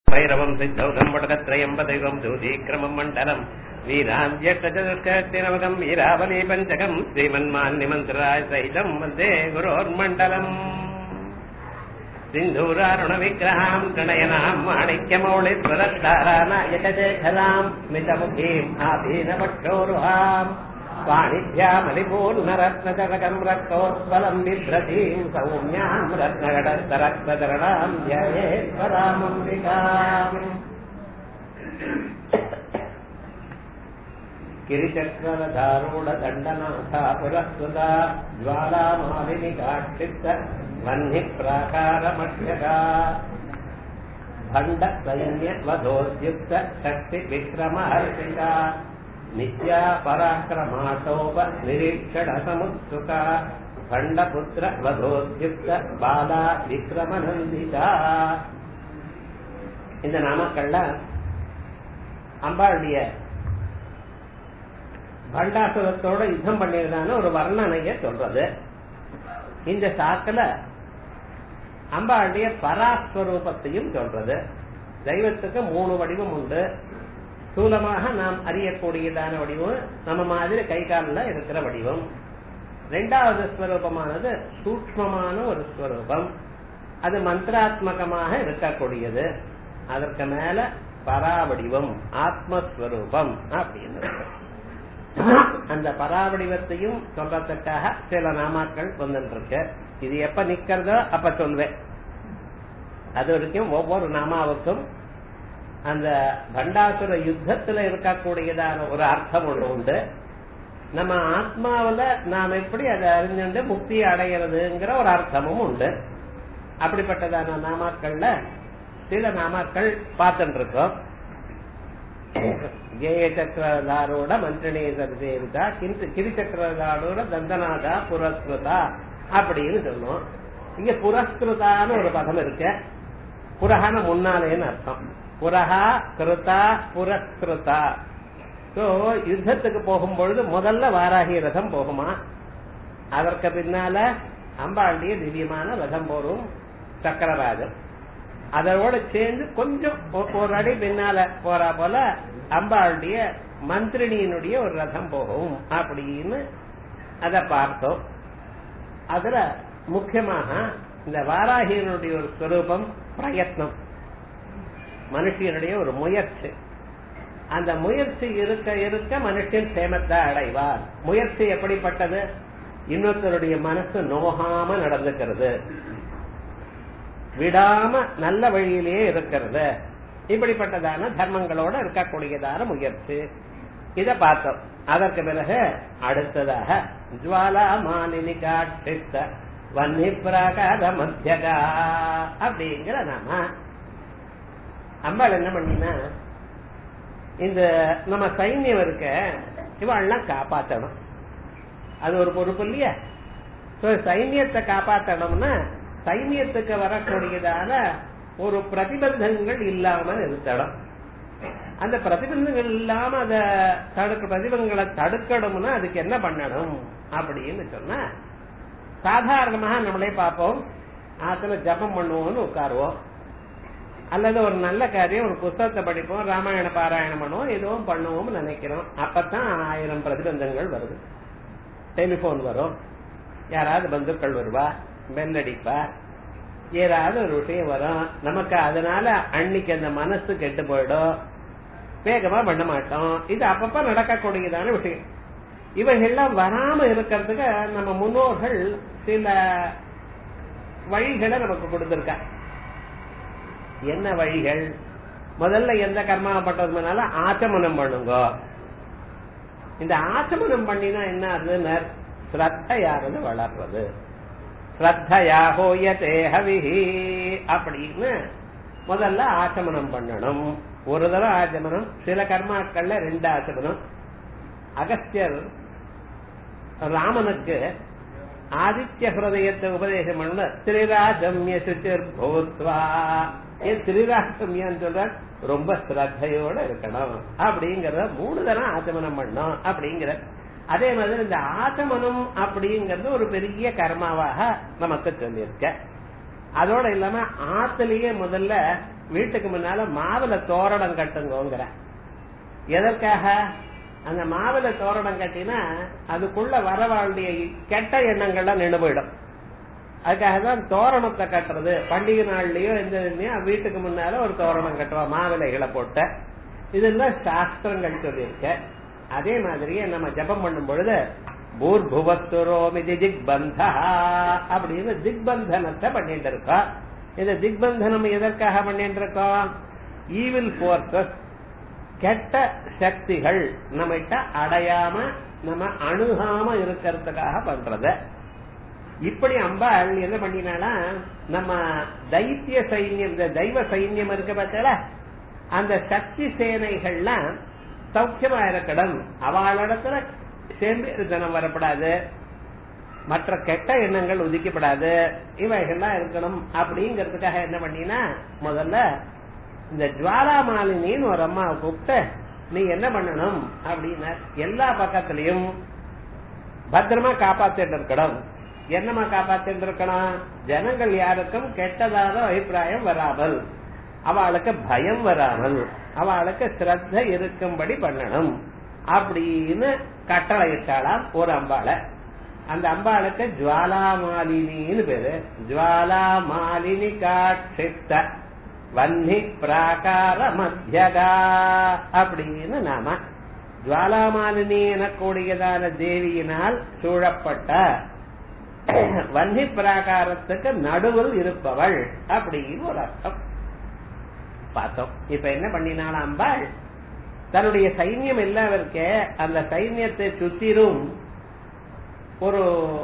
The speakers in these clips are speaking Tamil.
भैरवम् सिद्धौघम् वटकत्रयम्बदैवम् दूतीक्रमम् मण्डलम् वीराञ्जष्टचतुष्कतिनवकम् वीरावली पञ्चकम् श्रीमन्मान्यमन्त्राय सहितम् वन्दे गुरोर्मण्डलम् सिन्धूरारुणविग्रहाम् प्रणयनाम् माणिक्यमौलिस्वरद्धारानायकशेखराम् स्मितमुखीम् आभीनपक्षोरुहाम् वाणिज्यामलिपूर्णरत्नचरकम् रक्तोत्पलम् बिभ्रतीम् सौम्याम् रत्नघटस्तरक्तचरणाम् ध्यायेश्वरामम्बिकाम् गिरिचक्ररधारूढदण्डनाथा पुरस्कृता ज्वालामालिनिकाक्षिप्त वह्निः प्राकारमध्यगा भण्डसैन्यवधोद्युक्त शक्तिविक्रमहर्षिका नित्या पराक्रमाटोप निरीक्षणसमुत्सुका खण्डपुत्र वधोद्युक्त பாலா விக்ரமநந்திதா இந்த நாமக்கள்ல அம்பாளுடைய பண்டாசுரத்தோட யுத்தம் பண்ணியதான ஒரு வர்ணனைய சொல்றது இந்த சாக்கில அம்பாளுடைய பராஸ்வரூபத்தையும் சொல்றது தெய்வத்துக்கு மூணு வடிவம் உண்டு ஸ்தூலமாக நாம் அறியக்கூடியதான வடிவம் நம்ம மாதிரி கை காலில் இருக்கிற வடிவம் ரெண்டாவது ஸ்வரூபமானது சூக்மமான ஒரு ஸ்வரூபம் அது மந்திராத்மகமாக இருக்கக்கூடியது அதற்கு மேல பராவடிவம் ஆத்மஸ்வரூபம் அப்படின்னு அந்த பராவடிவத்தையும் சொல்றதுக்காக சில நாமாக்கள் வந்துருக்கு இது எப்ப நிக்கிறதோ அப்ப சொல்வேன் அது வரைக்கும் ஒவ்வொரு நாமாவுக்கும் அந்த பண்டாசுர யுத்தத்துல இருக்கக்கூடியதான ஒரு அர்த்தம் ஒண்ணு உண்டு நம்ம ஆத்மாவில நாம் எப்படி அதை அறிஞ்சுண்டு முக்தி அடைகிறதுங்கிற ஒரு அர்த்தமும் உண்டு அப்படிப்பட்டதான நாமாக்கள்ல சில நாமாக்கள் பார்த்துட்டு இருக்கோம் ஜெய சக்கரதாரோட மந்திரணி சர்வேவிதா கிரி சக்கரதாரோட தந்தநாதா புரஸ்கிருதா அப்படின்னு சொன்னோம் இங்க புரஸ்கிருதான்னு ஒரு பதம் இருக்கு புரஹான முன்னாலேன்னு அர்த்தம் புரஹா கிருதா புரஸ்கிருதா சோ யுத்தத்துக்கு போகும்பொழுது முதல்ல வாராகி ரதம் போகுமா அதற்கு பின்னால அம்பாண்டிய திவ்யமான ரதம் போரும் சக்கரராஜம் அதோட சேர்ந்து கொஞ்சம் ஒரு அடி பின்னால போறா போல அம்பாளுடைய மந்திரினியினுடைய ஒரு ரதம் போகும் அப்படின்னு அத பார்த்தோம் அதுல முக்கியமாக இந்த வாராகியனுடைய ஒரு ஸ்வரூபம் பிரயத்னம் மனுஷனுடைய ஒரு முயற்சி அந்த முயற்சி இருக்க இருக்க மனுஷன் சேமத்தை அடைவார் முயற்சி எப்படிப்பட்டது இன்னொருத்தருடைய மனசு நோகாம நடந்துக்கிறது விடாம நல்ல வழியிலேயே இருக்கிறது இப்படிப்பட்டதான தர்மங்களோட இருக்கக்கூடியதான முயற்சி இத பார்த்தோம் அதற்கு பிறகு அடுத்ததாக ஜுவாலா மாலினி காட்சித்த வன்னி பிராகாத மத்தியகா அப்படிங்கிற நாம அம்பாள் என்ன பண்ணினா இந்த நம்ம சைன்யம் இருக்க இவாள்லாம் காப்பாற்றணும் அது ஒரு பொறுப்பு இல்லையா சைன்யத்தை காப்பாற்றணும்னா சைன்யத்துக்கு வரக்கூடியதான ஒரு பிரதிபந்தங்கள் இல்லாம நிறுத்தணும் அந்த பிரதிபந்தங்கள் இல்லாம அத தடுக்க பிரதிபந்தங்களை தடுக்கணும்னா அதுக்கு என்ன பண்ணணும் அப்படின்னு சொன்னா சாதாரணமாக நம்மளே பார்ப்போம் ஆத்துல ஜபம் பண்ணுவோம்னு உட்காருவோம் அல்லது ஒரு நல்ல காரியம் ஒரு புஸ்தகத்தை படிப்போம் ராமாயண பாராயணம் பண்ணுவோம் எதுவும் பண்ணுவோம் நினைக்கிறோம் அப்பதான் ஆயிரம் பிரதிபந்தங்கள் வருது டெலிபோன் வரும் யாராவது பந்துக்கள் வருவா பெல் அடிப்பா ஏதாவது ஒரு விஷயம் வரும் நமக்கு அதனால அன்னைக்கு அந்த மனசு கெட்டு போயிடும் வேகமா பண்ண மாட்டோம் இது அப்பப்ப நடக்கக்கூடியதான விஷயம் இவைகள்லாம் வராம இருக்கிறதுக்கு நம்ம முன்னோர்கள் சில வழிகளை நமக்கு கொடுத்திருக்கா என்ன வழிகள் முதல்ல எந்த கர்மாவை பண்றதுனால ஆச்சமனம் பண்ணுங்க இந்த ஆச்சமனம் பண்ணினா என்ன ஆகுதுன்னு ஸ்ரத்தையானது வளர்றது ஸ்ரத்தையாகோயதே ஹவிஹி அப்படின்னு முதல்ல ஆச்சமனம் பண்ணணும் ஒரு தடவை ஆச்சமனம் சில கர்மாக்கள்ல ரெண்டு ஆச்சமனம் அகஸ்தியர் ராமனுக்கு ஆதித்ய ஹிருதயத்தை உபதேசம் பண்ண திரிராஜம்ய சுச்சிர் பூத்வா ஏன் திரிராஜம்யான்னு சொல்ற ரொம்ப ஸ்ரத்தையோட இருக்கணும் அப்படிங்கறத மூணு தரம் ஆச்சமனம் பண்ணும் அப்படிங்கிற அதே மாதிரி இந்த ஆச்சமனம் அப்படிங்கறது ஒரு பெரிய கர்மாவாக நமக்கு சொல்லியிருக்க அதோட இல்லாம ஆத்துலயே முதல்ல வீட்டுக்கு முன்னால மாவுல தோரணம் கட்டுங்கோங்கிற எதற்காக அந்த மாவுல தோரணம் கட்டினா அதுக்குள்ள வர வேண்டிய கெட்ட எண்ணங்கள்லாம் நின்று போயிடும் அதுக்காக தான் தோரணத்தை கட்டுறது பண்டிகை நாள்லயோ எந்த இதுலயோ வீட்டுக்கு முன்னால ஒரு தோரணம் கட்டுவோம் மாவிலைகளை போட்ட இதெல்லாம் சாஸ்திரங்கள் சொல்லியிருக்க அதே மாதிரியே நம்ம ஜபம் பண்ணும் பொழுது பூர்புவத்துரோமிதி திக்பந்தா அப்படின்னு திக்பந்தனத்தை பண்ணிட்டு இருக்கோம் இந்த திக்பந்தனம் எதற்காக பண்ணிட்டு இருக்கோம் ஈவில் போர்சஸ் கெட்ட சக்திகள் நம்மகிட்ட அடையாம நம்ம அணுகாம இருக்கிறதுக்காக பண்றத இப்படி அம்பாள் என்ன பண்ணினாலா நம்ம தைத்திய சைன்யம் இந்த தெய்வ சைன்யம் இருக்க பார்த்தால அந்த சக்தி சேனைகள்லாம் சௌக்கியமா இருக்கணும் அவளிடத்துல சேம்பேறுதனம் வரப்படாது மற்ற கெட்ட எண்ணங்கள் உதிக்கப்படாது இவைகள்லாம் இருக்கணும் அப்படிங்கறதுக்காக என்ன பண்ணினா முதல்ல இந்த ஜுவாலா மாலினின்னு ஒரு அம்மாவை கூப்பிட்டு நீ என்ன பண்ணணும் அப்படின்னா எல்லா பக்கத்திலையும் பத்திரமா காப்பாத்திட்டு இருக்கணும் என்னமா காப்பாத்திட்டு இருக்கணும் ஜனங்கள் யாருக்கும் கெட்டதான அபிப்பிராயம் வராமல் அவளுக்கு பயம் வராமல் அவளுக்கு ஸ்ரத்த இருக்கும்படி பண்ணணும் அப்படின்னு கட்டளை இட்டாளாம் ஒரு அம்பாளை அந்த அம்பாளுக்கு ஜுவாலா மாலினின்னு பேரு ஜுவாலா மாலினி காட்சித்த வன்னி பிராகார மத்தியகா அப்படின்னு நாம ஜுவாலாமாலினி எனக்கூடியதான தேவியினால் சூழப்பட்ட வன்னி பிராகாரத்துக்கு நடுவில் இருப்பவள் அப்படின்னு ஒரு அர்த்தம் பார்த்தோம் இப்ப என்ன பண்ணினாலும் அம்பாள் தன்னுடைய சைன்யம் எல்லாம் இருக்க அந்த சைன்யத்தை சுத்திரும் ஒரு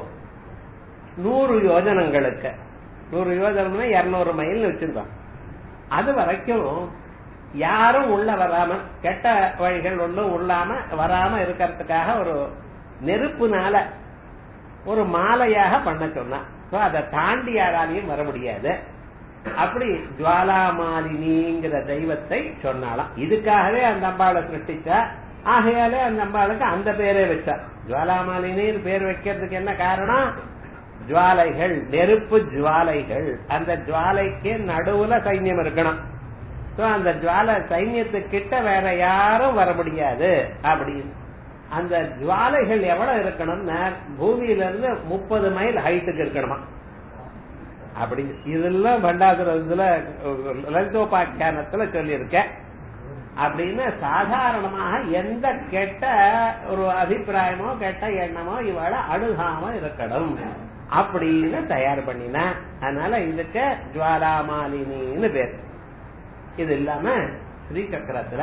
நூறு யோஜனங்களுக்கு நூறு யோஜனம்னா இருநூறு மைல் வச்சிருந்தோம் அது வரைக்கும் யாரும் உள்ள வராம கெட்ட வழிகள் ஒன்றும் உள்ளாம வராம இருக்கிறதுக்காக ஒரு நெருப்புனால ஒரு மாலையாக பண்ண சொன்னா அதை தாண்டி யாராலையும் வர முடியாது அப்படி ஜுவாலாமாலினிங்கிற தெய்வத்தை சொன்னாலாம் இதுக்காகவே அந்த அம்பாளை சிருஷ்டிச்சா ஆகையாலே அந்த அம்பாளுக்கு அந்த பேரே வச்சா ஜுவாலாமாலினின்னு பேர் வைக்கிறதுக்கு என்ன காரணம் ஜுவாலைகள் நெருப்பு ஜுவாலைகள் அந்த ஜுவாலைக்கு நடுவுல சைன்யம் இருக்கணும் அந்த ஜுவால சைன்யத்துக்கிட்ட வேற யாரும் வர முடியாது அப்படின்னு அந்த ஜுவாலைகள் எவ்வளவு இருக்கணும்னா பூமியில இருந்து முப்பது மைல் ஹைட்டுக்கு இருக்கணுமா அப்படி இதெல்லாம் பண்டாசுரத்துல லலிதோபாக்கியானத்துல சொல்லியிருக்க அப்படின்னு சாதாரணமாக எந்த கெட்ட ஒரு அபிப்பிராயமோ கெட்ட எண்ணமோ இவளை அணுகாம இருக்கணும் அப்படின்னு தயார் பண்ணின அதனால இதுக்கு ஜுவாலாமாலினின்னு பேர் இது இல்லாம ஸ்ரீ சக்கரத்துல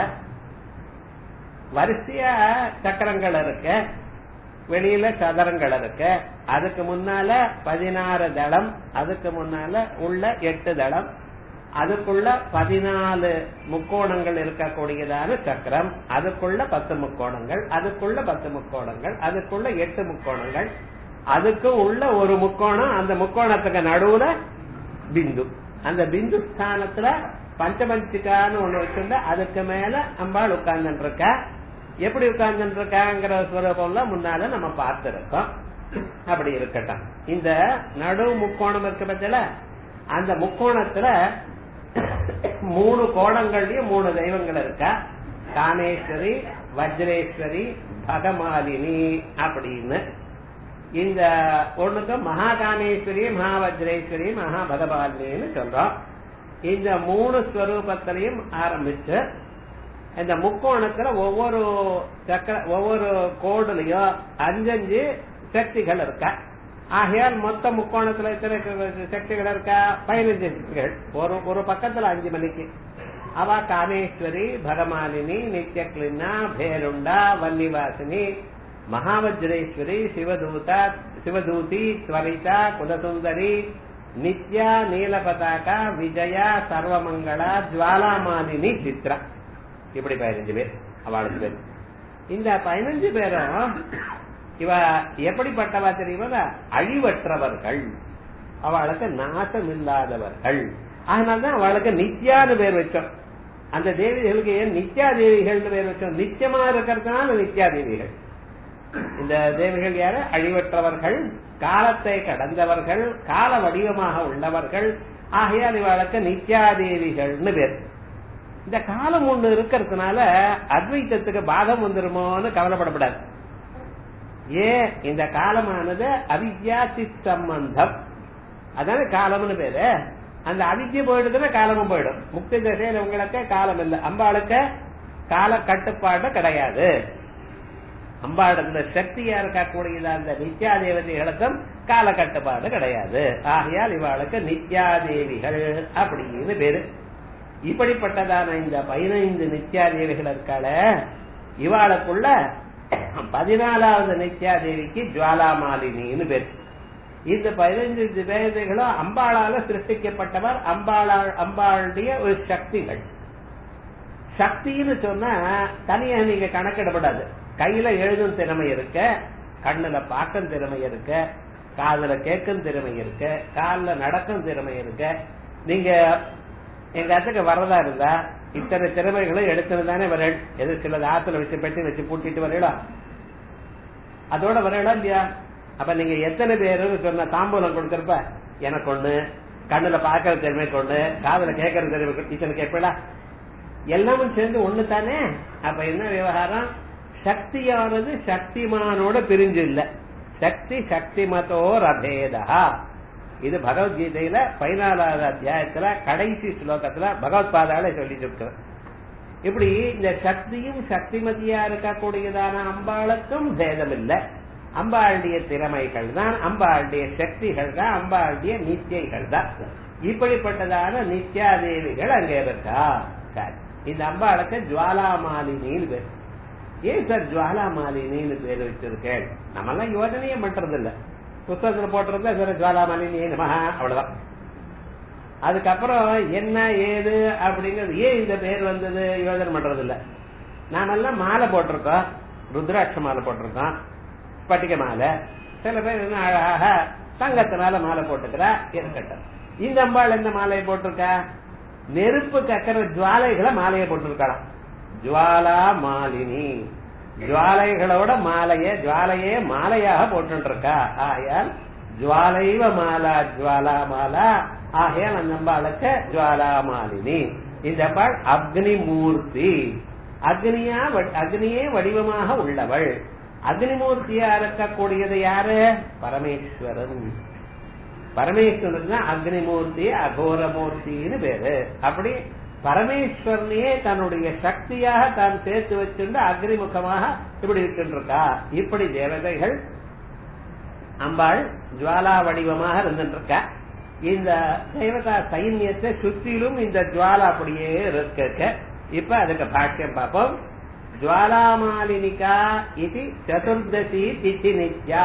வரிசையா சக்கரங்கள் இருக்கு வெளியில சதுரங்கள் இருக்கு அதுக்கு முன்னால பதினாறு தளம் அதுக்கு முன்னால உள்ள எட்டு தளம் அதுக்குள்ள பதினாலு முக்கோணங்கள் இருக்கக்கூடியதான சக்கரம் அதுக்குள்ள பத்து முக்கோணங்கள் அதுக்குள்ள பத்து முக்கோணங்கள் அதுக்குள்ள எட்டு முக்கோணங்கள் அதுக்கு உள்ள ஒரு முக்கோணம் அந்த முக்கோணத்துக்கு நடுவுல பிந்து அந்த பிந்து ஸ்தானத்துல பஞ்சபஞ்சிகான்னு ஒண்ணு வச்சிருந்தா அதுக்கு மேல அம்பாள் உட்கார்ந்துட்டு இருக்கா எப்படி உட்கார்ந்துட்டு இருக்காங்கிற ஸ்வரூபம்ல முன்னால நம்ம பார்த்திருக்கோம் அப்படி இருக்கட்டும் இந்த நடு முக்கோணம் இருக்கு பத்தில அந்த முக்கோணத்துல மூணு கோணங்கள்லயும் மூணு தெய்வங்கள் இருக்கா காமேஸ்வரி வஜ்ரேஸ்வரி பகமாலினி அப்படின்னு இந்த ஒண்ணுக்கு மகாகாமேஸ்வரி மகாவஜ்ரேஸ்வரி மகாபகபாலினின்னு சொல்றோம் இந்த மூணு ஸ்வரூபத்திலையும் ஆரம்பிச்சு இந்த முக்கோணத்துல ஒவ்வொரு சக்கர ஒவ்வொரு கோடுலயும் அஞ்சஞ்சு சக்திகள் இருக்கா ஆகையால் மொத்த முக்கோணத்துல எத்தனை சக்திகள் இருக்கா பதினஞ்சு சக்திகள் ஒரு ஒரு பக்கத்துல அஞ்சு மணிக்கு அவ காமேஸ்வரி பகமாலினி நித்யக்லினா பேருண்டா வன்னிவாசினி மகாவஜ்ரேஸ்வரி சிவதூதா சிவதூதி ஸ்வரிதா குதசுந்தரி நித்யா நீலபதாகா விஜயா சர்வமங்களா ஜுவாலாமாலினி சித்ரா இப்படி பதினஞ்சு பேர் அவளுக்கு பேர் இந்த பதினஞ்சு பேரும் இவ எப்படிப்பட்டவா தெரியுமா அழிவற்றவர்கள் அவளுக்கு நாசம் இல்லாதவர்கள் அதனால்தான் அவளுக்கு நித்யான்னு பேர் வச்சோம் அந்த தேவிகளுக்கு ஏன் நித்யா தேவிகள் பேர் வச்சோம் நிச்சயமா இருக்கிறதுனால நித்யா தேவிகள் இந்த தேவிகள் யாரு அழிவற்றவர்கள் காலத்தை கடந்தவர்கள் கால வடிவமாக உள்ளவர்கள் ஆகையால் இவாளுக்கு நித்யாதேவிகள்னு பேர் இந்த காலம் ஒண்ணு இருக்கிறதுனால அத்வைத்தத்துக்கு பாதம் வந்துருமோன்னு கவலைப்படப்படாது ஏன் இந்த காலமானது அவித்யா சித் சம்பந்தம் அதான காலம்னு பேரு அந்த அவித்ய போயிடுதுன்னா காலமும் போயிடும் முக்தி தசையில உங்களுக்கு காலம் இல்லை அம்பாளுக்கு கால கட்டுப்பாடு கிடையாது அம்பாடத்துல சக்தியா இருக்கக்கூடியது அந்த நித்யா தேவதைகளுக்கும் கால கட்டுப்பாடு கிடையாது ஆகையால் இவாளுக்கு நித்யா தேவிகள் அப்படின்னு பேரு இப்படிப்பட்டதான இந்த பதினைந்து நித்யா தேவிகள் இருக்கால இவாளுக்குள்ள பதினாலாவது நித்யா தேவிக்கு ஜுவாலாமாலினின்னு பேரு இந்த பதினைஞ்சு தேவதைகளும் அம்பாளால சிருஷ்டிக்கப்பட்டவர் அம்பாளா அம்பாளுடைய ஒரு சக்திகள் சக்தின்னு சொன்னா தனியா நீங்க கணக்கிடப்படாது கையில எழுதும் திறமை இருக்க கண்ணுல பார்க்கும் திறமை இருக்க காதுல கேட்கும் திறமை இருக்க கால்ல நடக்கும் திறமை இருக்க நீங்க எங்க இடத்துக்கு வரதா இருந்தா இத்தனை திறமைகளும் எடுத்துன்னு தானே வரேன் எது சிலது ஆத்துல வச்சு பெட்டி வச்சு பூட்டிட்டு வரீங்களா அதோட வரீங்களா இல்லையா அப்ப நீங்க எத்தனை பேரு சொன்ன தாம்பூலம் கொடுக்கறப்ப எனக்கு ஒண்ணு கண்ணுல பாக்குற திறமை கொண்டு காதுல கேட்கற திறமை கொண்டு இத்தனை கேட்பீங்களா எல்லாமும் சேர்ந்து ஒண்ணு தானே அப்ப என்ன விவகாரம் சக்தியானது சக்திமானோட பிரிஞ்சு இல்ல சக்தி சக்திமதோ ரபேதா இது பகவத்கீதையில பதினாலாவது அத்தியாயத்துல கடைசி ஸ்லோகத்துல பகவத் பாதால சொல்லி இருக்கிறேன் இப்படி இந்த சக்தியும் சக்திமதியா இருக்கக்கூடியதான அம்பாளுக்கும் பேதம் இல்லை அம்பாளுடைய திறமைகள் தான் அம்பாளுடைய சக்திகள் தான் அம்பாளுடைய நித்தியைகள் தான் இப்படிப்பட்டதான நித்யாதேவிகள் அங்கே இருக்கா சரி. இந்த அம்பாளுக்கு ஜுவாலாமாலினின்னு பேர் ஏன் சார் ஜுவாலாமாலினின்னு பேர் வச்சிருக்கேன் நம்ம எல்லாம் யோஜனையே பண்றது இல்ல புத்தகத்துல போட்டிருந்தா சார் ஜுவாலாமாலினி நமஹா அவ்வளவுதான் அதுக்கப்புறம் என்ன ஏது அப்படிங்கிறது ஏன் இந்த பேர் வந்தது யோஜனை பண்றது இல்ல நாமெல்லாம் மாலை போட்டிருக்கோம் ருத்ராட்ச மாலை போட்டிருக்கோம் பட்டிகை மாலை சில பேர் என்ன அழகாக தங்கத்தினால மாலை போட்டுக்கிறா இருக்கட்டும் இந்த அம்பாள் என்ன மாலையை போட்டிருக்கா நெருப்பு கக்கிற ஜுவாலைகளை மாலையை போட்டிருக்கலாம் ஜுவாலா மாலினி ஜுவாலைகளோட மாலைய ஜுவாலையே மாலையாக போட்டுருக்கா ஆகையால் ஜுவாலைவ மாலா ஜுவாலா மாலா ஆகையால் அந்த அம்பாளுக்கு ஜுவாலா மாலினி இந்த அம்பாள் அக்னி மூர்த்தி அக்னியா வ- அக்னியே வடிவமாக உள்ளவள் அக்னிமூர்த்தியா இருக்கக்கூடியது யாரு பரமேஸ்வரன் பரமேஸ்வரன் தான் அக்னிமூர்த்தி அகோரமூர்த்தின்னு பேரு அப்படி பரமேஸ்வரனையே தன்னுடைய சக்தியாக தான் சேர்த்து வச்சிருந்து அக்னிமுகமாக இப்படி இருக்கின்றிருக்கா இப்படி தேவதைகள் அம்பாள் ஜுவாலா வடிவமாக இருந்துட்டு இருக்கா இந்த தேவதா சைன்யத்தை சுற்றிலும் இந்த ஜுவாலா அப்படியே இருக்க இப்ப அதுக்கு பாஷ்யம் பார்ப்போம் ஜுவாலாமாலினிகா இது சதுர்தசி திதி நித்யா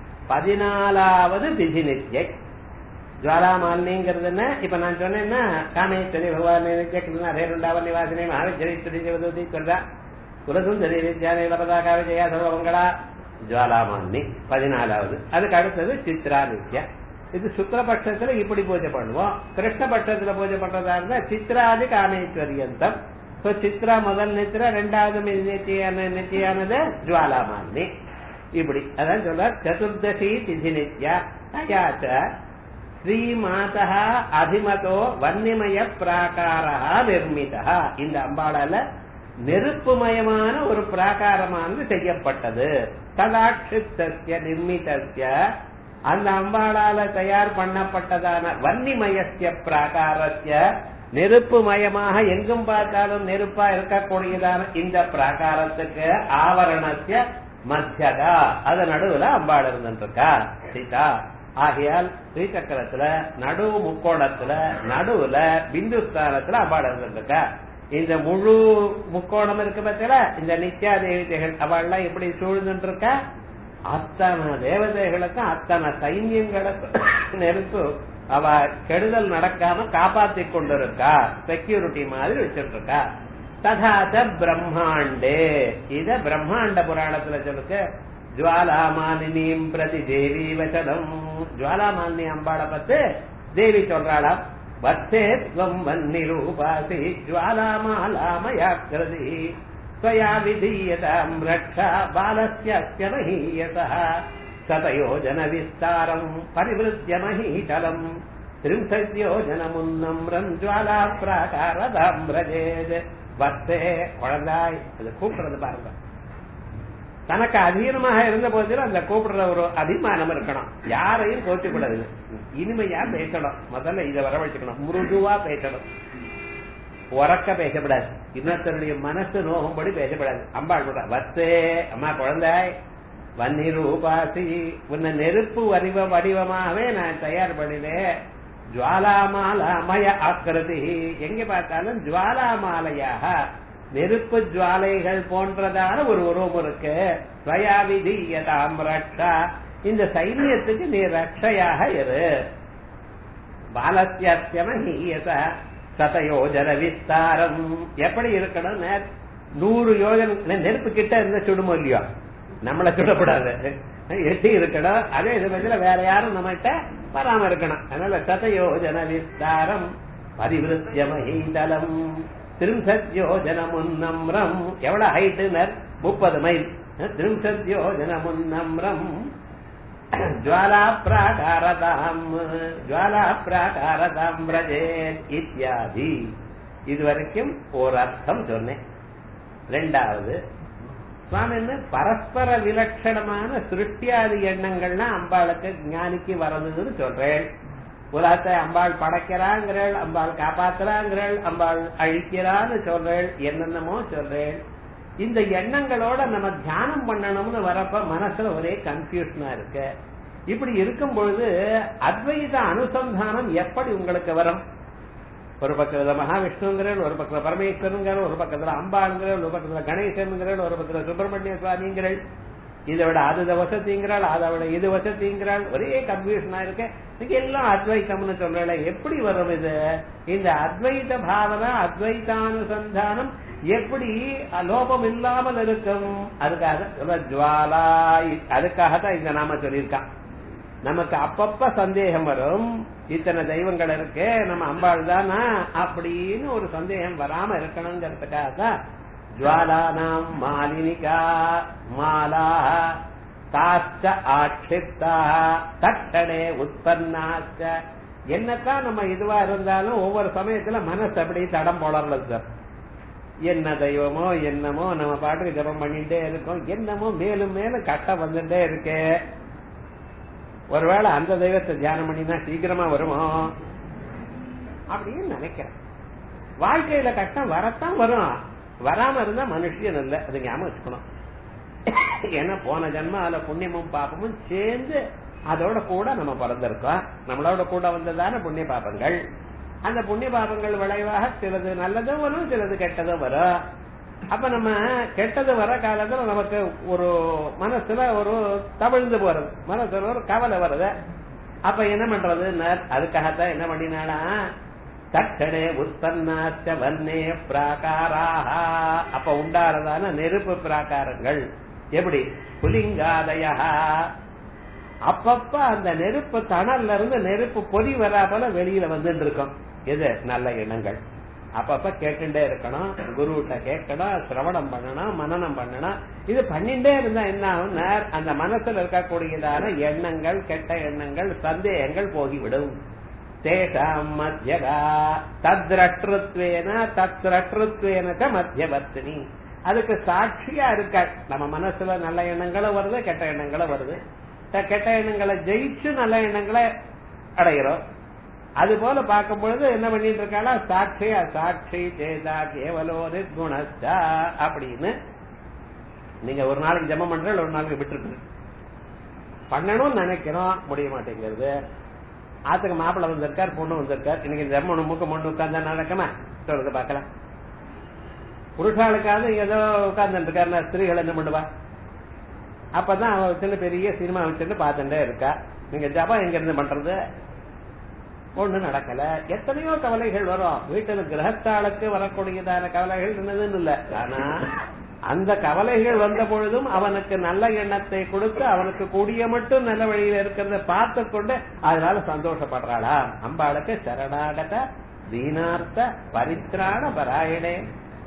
பதினாலாவது திதி நித்யை ஜுவாலாமாலினிங்கிறது என்ன இப்ப நான் சொன்னேன்னா காமேஸ்வரி பகவான் நித்யகிருஷ்ண ஹரேருண்டாவ நிவாசினி மகாவிஜயஸ்வரி ஜெகதூதி சொல்றா குலசுந்தரி வித்யா நீலபதாகா விஜயா சர்வமங்களா ஜுவாலாமாலினி பதினாலாவது அதுக்கு அடுத்தது சித்ரா நித்யா இது சுக்லபட்சத்துல இப்படி பூஜை பண்ணுவோம் கிருஷ்ணபட்சத்துல பூஜை பண்றதா இருந்தா சித்ராதி காமேஸ்வரியந்தம் So, சித்ரா முதல் நித்ரா ரெண்டாவது நித்தியான நித்தியானது ஜுவாலாமாலினி இப்படி அதான் சொல்ற சதுர்தசி திதி நித்யா தயாச்ச ஸ்ரீமாதா அபிமதோ வன்னிமய பிராகாரா நிர்மிதா இந்த அம்பாளால நெருப்புமயமான ஒரு பிராகாரமானது செய்யப்பட்டது ததாட்சித்தஸ்ய நிர்மிதஸ்ய அந்த அம்பாளால தயார் பண்ணப்பட்டதான வன்னிமயஸ்ய பிராகாரஸ்ய நெருப்புமயமாக எங்கும் பார்த்தாலும் நெருப்பா இருக்கக்கூடியதான இந்த பிராகாரத்துக்கு ஆவரணத்திய மத்தியதா அது நடுவுல அம்பாள் இருந்துருக்கா சீதா ஆகையால் ஸ்ரீசக்கரத்துல நடு முக்கோணத்துல நடுவுல பிந்துஸ்தானத்துல அம்பாள் இருந்துருக்கா இந்த முழு முக்கோணம் இருக்கு பத்தில இந்த நித்யா தேவதைகள் அவள்லாம் எப்படி சூழ்ந்துட்டு இருக்கா அத்தனை தேவதைகளுக்கும் அத்தனை சைன்யங்களுக்கும் நெருப்பு அவ கெடுதல் நடக்காம காப்பாத்தி கொண்டிருக்கா செக்யூரிட்டி மாதிரி வச்சிட்டு இருக்கா ததாத பிரம்மாண்டே இத பிரம்மாண்ட புராணத்துல சொல்லுக்கு ஜுவாலாமாலினியும் பிரதி தேவி வச்சனம் ஜுவாலாமாலினி அம்பாளை பத்து தேவி சொல்றாளாம் வத்தே துவம் வன்னிரூபாசி ஜுவாலாமாலாமயாக்கிருதி त्वया विधीयताम् रक्षा बालस्यस्य महीयसः शतयोजन विस्तारम् परिवृत्य महीतलम् திரும்சத்யோஜனமுன்னம் ஜுவாலா பிராகாரதாம்பிரஜேது வத்தே குழந்தாய் அது கூப்பிடுறது பாருங்க தனக்கு அதீனமாக இருந்த போதிலும் அந்த கூப்பிடுற ஒரு அபிமானம் இருக்கணும் யாரையும் கோச்சிக்கூடாது இனிமையா பேசணும் முதல்ல இதை வரவழைச்சுக்கணும் மிருதுவா பேசணும் உறக்க பேசப்படாது இன்னொருத்தருடைய மனசு நோகும்படி பேசப்படாது அம்பாள் கூட வத்தே அம்மா குழந்தாய் வன்னீர் உபாசி உன்னை நெருப்பு வடிவ வடிவமாகவே நான் தயார் பண்ணினேன் ஜுவாலாமாலமய ஆக்கிருதி எங்க பார்த்தாலும் ஜுவாலாமாலையாக நெருப்பு ஜுவாலைகள் போன்றதான ஒரு உருவம் இருக்கு ஸ்வயாவிதீயதாம் ரக்ஷா இந்த சைன்யத்துக்கு நீ ரக்ஷையாக இரு பாலசியமஹீயத சதயோஜன விஸ்தாரம் எப்படி இருக்கணும் நூறு யோஜனை நெருப்பு கிட்ட இருந்த சுடுமோ இல்லையோ நம்மளை சுடக்கூடாது எட்டி இருக்கணும் அதே சமயத்துல வேற யாரும் நம்மகிட்ட வராம இருக்கணும் அதனால சதயோஜன விஸ்தாரம் பரிவிருத்தியமஹீதலம் திரும்சத்யோஜனமுன்னம்ரம் எவ்வளவு ஹைட்டுனர் முப்பது மைல் திரும்சத்யோஜனமுன்னம்ரம் ஜுவாலா பிராகாரதாம் ஜுவாலா பிராகாரதாம் பிரஜே இத்தியாதி இதுவரைக்கும் ஒரு அர்த்தம் சொன்னேன் ரெண்டாவது சுவாமி பரஸ்பர விலட்சணமான சிருஷ்டியாதி எண்ணங்கள்லாம் அம்பாளுக்கு ஞானிக்கு வரதுன்னு சொல்றேன் உலகத்தை அம்பாள் படைக்கிறாங்கிறள் அம்பாள் காப்பாத்துறாங்கிறள் அம்பாள் அழிக்கிறான்னு சொல்றேள் என்னென்னமோ சொல்றேன் இந்த எண்ணங்களோட நம்ம தியானம் பண்ணணும்னு வரப்ப மனசுல ஒரே கன்ஃபியூஷனா இருக்கு இப்படி இருக்கும் பொழுது அத்வைத அனுசந்தானம் எப்படி உங்களுக்கு வரும் ஒரு பக்கத்துல மகாவிஷ்ணுங்கிறேன் ஒரு பக்கத்துல பரமேஸ்வரங்கிற ஒரு பக்கத்துல அம்பாளுங்கிறேன் ஒரு பக்கத்துல கணேசனுங்கிறேன் ஒரு பக்கத்துல சுப்பிரமணிய சுவாமிங்கிறேன் இதை விட அது வசதிங்கிறாள் அதை விட இது வசதிங்கிறாள் ஒரே கன்ஃபியூஷனா இருக்கு இதுக்கு எல்லாம் அத்வைத்தம்னு சொல்றல எப்படி வரும் இது இந்த அத்வைத பாவனை அத்வைதானுசந்தானம் எப்படி லோபம் இல்லாமல் இருக்கும் அதுக்காக ஜுவாலா அதுக்காக தான் இந்த நாம சொல்லியிருக்கான் நமக்கு அப்பப்ப சந்தேகம் வரும் இத்தனை தெய்வங்கள் இருக்கு நம்ம அம்பாள் தானா அப்படின்னு ஒரு சந்தேகம் வராம இருக்கணுங்கிறதுக்காக தான் ஜுவாலானாம் மாலினிகா மாலா தாச்ச ஆட்சித்தா தட்டடே உற்பன்னாச்ச என்னத்தான் நம்ம இதுவா இருந்தாலும் ஒவ்வொரு சமயத்துல மனசு அப்படி தடம் போடல சார் என்ன தெய்வமோ என்னமோ நம்ம பாட்டுக்கு ஜபம் பண்ணிட்டே இருக்கோம் என்னமோ மேலும் மேலும் கட்டம் வந்துட்டே இருக்கே ஒருவேளை அந்த தெய்வத்தை தியானம் பண்ணினா சீக்கிரமா வருமோ அப்படின்னு நினைக்கிறேன் வாழ்க்கையில கட்டம் வரத்தான் வரும் வராம இருந்தா மனுஷன் இல்ல அது ஞாபகம் வச்சுக்கணும் ஏன்னா போன ஜென்மால புண்ணியமும் பாப்பமும் சேர்ந்து அதோட கூட நம்ம பிறந்திருக்கோம் நம்மளோட கூட வந்ததான புண்ணிய பாபங்கள் அந்த புண்ணிய பாபங்கள் விளைவாக சிலது நல்லதும் வரும் சிலது கெட்டதும் வரும் அப்ப நம்ம கெட்டது வர காலத்துல நமக்கு ஒரு மனசுல ஒரு தவிழ்ந்து போறது மனசுல ஒரு கவலை வருது அப்ப என்ன பண்றது அதுக்காகத்தான் என்ன பண்ணினாடா தட்டடே உற்பன்னாச்ச வன்னே பிராகாராக அப்ப உண்டாறதான நெருப்பு பிராகாரங்கள் எப்படி புலிங்காதயா அப்பப்ப அந்த நெருப்பு தணல்ல இருந்து நெருப்பு பொறி வராபல வெளியில வந்துட்டு இருக்கும் எது நல்ல எண்ணங்கள் அப்பப்ப கேட்டுட்டே இருக்கணும் குருகிட்ட கேட்கணும் சிரவணம் பண்ணணும் மனநம் பண்ணணும் இது பண்ணிட்டே இருந்தா என்ன ஆகும் அந்த மனசுல இருக்கக்கூடியதான எண்ணங்கள் கெட்ட எண்ணங்கள் சந்தேகங்கள் போகிவிடும் தேஷாம் மத்தியகா தத்ரட்ருத்வேன தத்ரட்ருத்வேன மத்தியவர்த்தினி அதுக்கு சாட்சியா இருக்க நம்ம மனசுல நல்ல எண்ணங்களும் வருது கெட்ட எண்ணங்களும் வருது கெட்ட எண்ணங்களை ஜெயிச்சு நல்ல எண்ணங்களை அடைகிறோம் அது போல பார்க்கும் பொழுது என்ன பண்ணிட்டு இருக்காளா சாட்சியா சாட்சி சேதா கேவலோ நிர்குணஸ்தா அப்படின்னு நீங்க ஒரு நாளைக்கு ஜெபம் பண்ற ஒரு நாளைக்கு விட்டுருக்கு பண்ணணும்னு நினைக்கிறோம் முடிய மாட்டேங்கிறது ஆத்துக்கு மாப்பிள்ள வந்திருக்கார் பொண்ணு வந்திருக்கார் இன்னைக்கு ஜெம்மனு மூக்க மண்ணு உட்கார்ந்தா நடக்குமா சொல்றது பார்க்கலாம் புருஷாளுக்காவது ஏதோ உட்கார்ந்து இருக்காரு ஸ்திரீகள் என்ன பண்ணுவா அப்பதான் அவ சின்ன பெரிய சினிமா வச்சுட்டு பார்த்துட்டே இருக்கா நீங்க ஜபம் எங்க இருந்து பண்றது ஒண்ணு நடக்கல எத்தனையோ கவலைகள் வரும் வீட்டுல கிரகத்தாளுக்கு வரக்கூடியதான கவலைகள் என்னதுன்னு இல்ல ஆனா அந்த கவலைகள் வந்த பொழுதும் அவனுக்கு நல்ல எண்ணத்தை கொடுத்து அவனுக்கு கூடிய மட்டும் நல்ல வழியில இருக்கிறத பார்த்து கொண்டு அதனால சந்தோஷப்படுறாளா அம்பாளுக்கு சரணாகத தீனார்த்த பரித்ராண பராயணே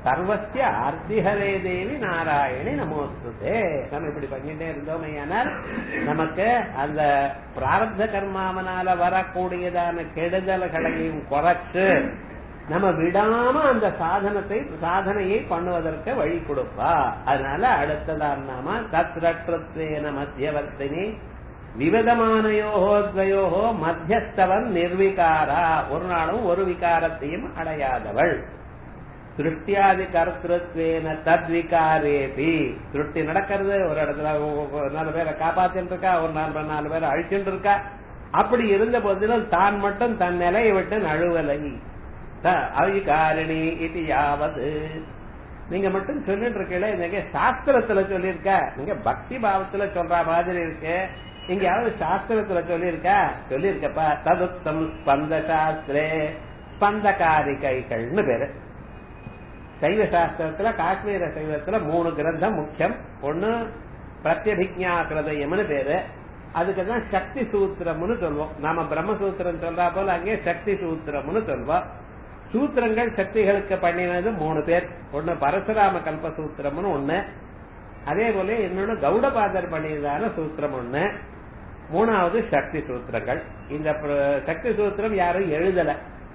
சர்வசிய ஆர்த்திஹரே தேவி நாராயணி நமோஸ்துதே நம்ம இப்படி பண்ணிட்டே இருந்தோமே ஆனால் நமக்கு அந்த பிராரப்த கர்மாவனால வரக்கூடியதான கெடுதல்களையும் குறைச்சு நம்ம விடாம அந்த சாதனத்தை சாதனையை பண்ணுவதற்கு வழி கொடுப்பா அதனால அடுத்ததான் நாம தத்ரத்வேன மத்தியவர்த்தினி விவிதமானயோகோ துவயோகோ மத்தியஸ்தவன் நிர்விகாரா ஒரு நாளும் ஒரு விகாரத்தையும் அடையாதவள் சிருஷ்டியாதி கர்த்திருத்வேன தத்விகாரேபி சிருஷ்டி நடக்கிறது ஒரு இடத்துல ஒரு நாலு பேரை காப்பாத்திட்டு இருக்கா ஒரு நாலு நாலு பேரை அழிச்சுட்டு இருக்கா அப்படி இருந்த போதிலும் தான் மட்டும் தன் நிலையை விட்டு நழுவலை அவிகாரிணி இது யாவது நீங்க மட்டும் சொல்லிட்டு இருக்கீங்களே நீங்க சாஸ்திரத்துல சொல்லியிருக்க நீங்க பக்தி பாவத்துல சொல்ற மாதிரி இருக்கு எங்கேயாவது சாஸ்திரத்துல சொல்லியிருக்கா சொல்லியிருக்கப்பா ததுத்தம் ஸ்பந்த சாஸ்திரே ஸ்பந்தகாரிகைகள்னு பேரு சைவ சாஸ்திரத்துல காஷ்மீர சைவத்துல மூணு கிரந்தம் முக்கியம் ஒண்ணு பிரத்யபிக்ஞா கிருதயம்னு பேரு அதுக்கு தான் சக்தி சூத்திரம்னு சொல்லுவோம் நாம பிரம்மசூத்திரம் சொல்றா போல அங்கே சக்தி சூத்திரம்னு சொல்வோம் சூத்திரங்கள் சக்திகளுக்கு பண்ணினது மூணு பேர் ஒண்ணு பரசுராம கல்ப சூத்திரம்னு ஒண்ணு அதே போல இன்னொன்னு கௌடபாதர் பண்ணியதான சூத்திரம் ஒண்ணு மூணாவது சக்தி சூத்திரங்கள் இந்த சக்தி சூத்திரம் யாரும் எழுதல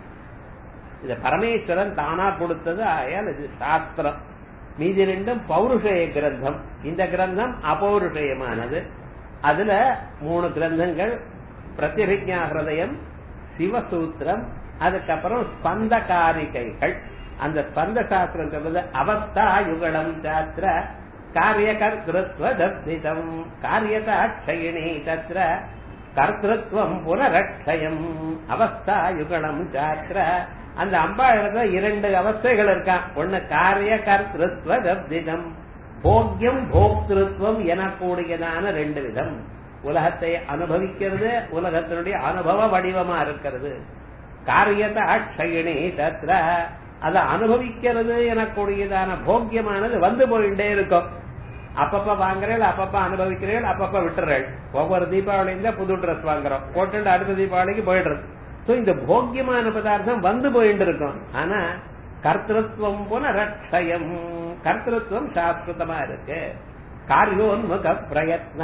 இது பரமேஸ்வரன் தானா கொடுத்தது ஆயால் இது சாஸ்திரம் மீதி ரெண்டும் பௌருஷய கிரந்தம் இந்த கிரந்தம் அபௌருஷயமானது அதுல மூணு கிரந்தங்கள் பிரத்யபிக்ஞா ஹிருதயம் சிவசூத்திரம் அதுக்கப்புறம் ஸ்பந்த காரிகைகள் அந்த ஸ்பந்த சாஸ்திரம் சொல்றது அவஸ்தா யுகலம் சாஸ்திர காரிய கர்த்திருவ தத்திதம் காரியதா க்ஷயினி தத்ர கர்த்திருவம் புனரக்ஷயம் அவஸ்தா யுகலம் சாஸ்திர அந்த அம்பாளத்துல இரண்டு அவஸ்தைகள் இருக்கான் ஒண்ணு காரிய கர்த்திருவ தத்திதம் போக்கியம் போக்திருத்துவம் எனக்கூடியதான ரெண்டு விதம் உலகத்தை அனுபவிக்கிறது உலகத்தினுடைய அனுபவ வடிவமா இருக்கிறது காரியத்தை அக்ஷயினி தத்ர அதை அனுபவிக்கிறது எனக்கூடியதான போக்கியமானது வந்து போயிட்டே இருக்கும் அப்பப்ப வாங்குறேன் அப்பப்ப அனுபவிக்கிறேன் அப்பப்ப விட்டுறேன் ஒவ்வொரு தீபாவளியும் தான் புது ட்ரெஸ் வாங்குறோம் போட்டு அடுத்த தீபாவளிக்கு போயிடுறது சோ இந்த போக்கியமான பதார்த்தம் வந்து போயிட்டு இருக்கும் ஆனா கர்த்திருவம் போன ரட்சயம் கர்த்திருவம் சாஸ்திரமா இருக்கு காரியோன்முக பிரயத்ன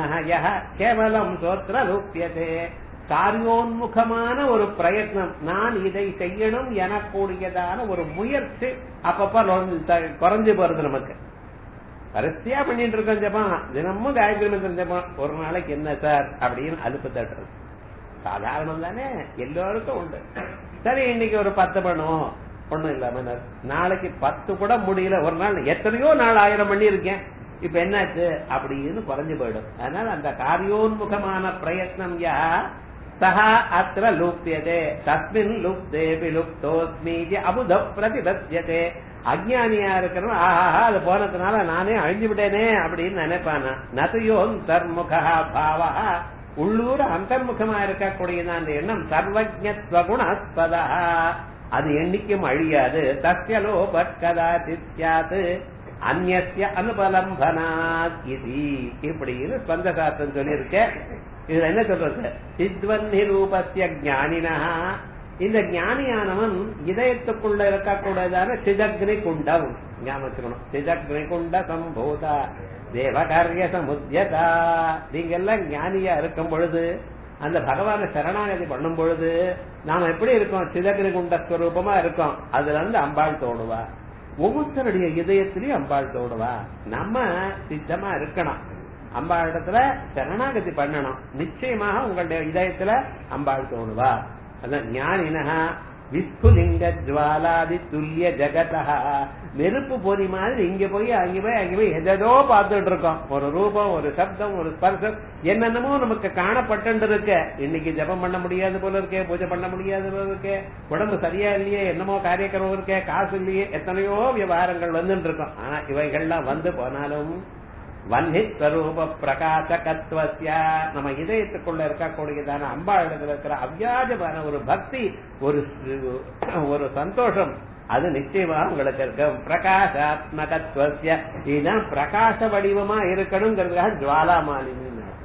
கேவலம் சோத்திர ரூபியதே காரியோன்முகமான ஒரு பிரயத்னம் நான் இதை செய்யணும் எனக்கூடியதான ஒரு முயற்சி அப்பப்ப குறைஞ்சு போறது நமக்கு வரிசையா பண்ணிட்டு இருக்கோம் ஜபம் தினமும் காயத்ரி மந்திரம் ஜபம் ஒரு நாளைக்கு என்ன சார் அப்படின்னு அலுப்பு தட்டுறது சாதாரணம் தானே எல்லோருக்கும் உண்டு சரி இன்னைக்கு ஒரு பத்து பண்ணுவோம் ஒண்ணும் இல்லாம நாளைக்கு பத்து கூட முடியல ஒரு நாள் எத்தனையோ நாள் ஆயிரம் பண்ணி இருக்கேன் இப்ப என்னாச்சு அப்படின்னு குறைஞ்சு போயிடும் அதனால அந்த காரியோன்முகமான பிரயத்னம் யா சஹா அத்திர லூப்யதே தஸ்மின் லுப்தே விலுப்தோஸ்மீதி அபுத பிரதிபத்தியதே அஜ்ஞானியா இருக்கிறவன் ஆஹா அது போனதுனால நானே அழிஞ்சு விட்டேனே அப்படின்னு நினைப்பானா நதையோன் தர்முகா பாவா உள்ளூர் அந்தர்முகமா இருக்கக்கூடியது அந்த எண்ணம் சர்வஜத்வகுணஸ்பதா அது என்னைக்கும் அழியாது தஸ்யலோ பட்கதா சித்யாத் அந்நிய அனுபலம்பனாத் இது இப்படின்னு ஸ்பந்த சாஸ்திரம் சொல்லியிருக்க இதுல என்ன சொல்றது சித்வன் நிரூபசிய ஜானினா இந்த ஞானியானவன் இதயத்துக்குள்ள இருக்கக்கூடியதான சிதக்னி குண்டம் ஞாபகம் சிதக்னி குண்ட சம்பூதா தேவகாரிய சமுத்தியதா நீங்க எல்லாம் ஞானியா இருக்கும் பொழுது அந்த பகவான சரணாகதி பண்ணும் பொழுது நாம எப்படி இருக்கோம் சிதகிரி குண்ட ஸ்வரூபமா இருக்கோம் அதுல இருந்து அம்பாள் தோணுவா ஒவ்வொருத்தருடைய இதயத்திலயும் அம்பாள் தோணுவா நம்ம சித்தமா இருக்கணும் அம்பாள் இடத்துல சரணாகதி பண்ணணும் நிச்சயமாக உங்களுடைய இதயத்துல அம்பாள் தோணுவா அதான் ஞானினா விஸ்புலிங்க ஜுவாலாதி துல்லிய ஜெகதா நெருப்பு பொறி மாதிரி இங்க போய் அங்க போய் அங்க போய் எதோ பார்த்துட்டு இருக்கோம் ஒரு ரூபம் ஒரு சப்தம் ஒரு ஸ்பர்சம் என்னென்னமோ நமக்கு காணப்பட்டு இருக்கு இன்னைக்கு ஜபம் பண்ண முடியாது போல இருக்கே பூஜை பண்ண முடியாது போல இருக்கே உடம்பு சரியா இல்லையே என்னமோ காரியக்கிரமம் இருக்கே காசு இல்லையே எத்தனையோ விவகாரங்கள் வந்துட்டு இருக்கோம் ஆனா இவைகள்லாம் வந்து போனாலும் வன்னிஸ்வரூப பிரகாசகத்துவசிய நம்ம இதயத்துக்குள்ள இருக்கக்கூடியதான அம்பாளிடத்துல இருக்கிற அவ்வியாஜமான ஒரு பக்தி ஒரு ஒரு சந்தோஷம் அது நிச்சயமா உங்களுக்கு இருக்க பிரகாசாத்மகத்துவசிய இதுதான் பிரகாச வடிவமா இருக்கணுங்கிறதுக்காக ஜுவாலா மாலினி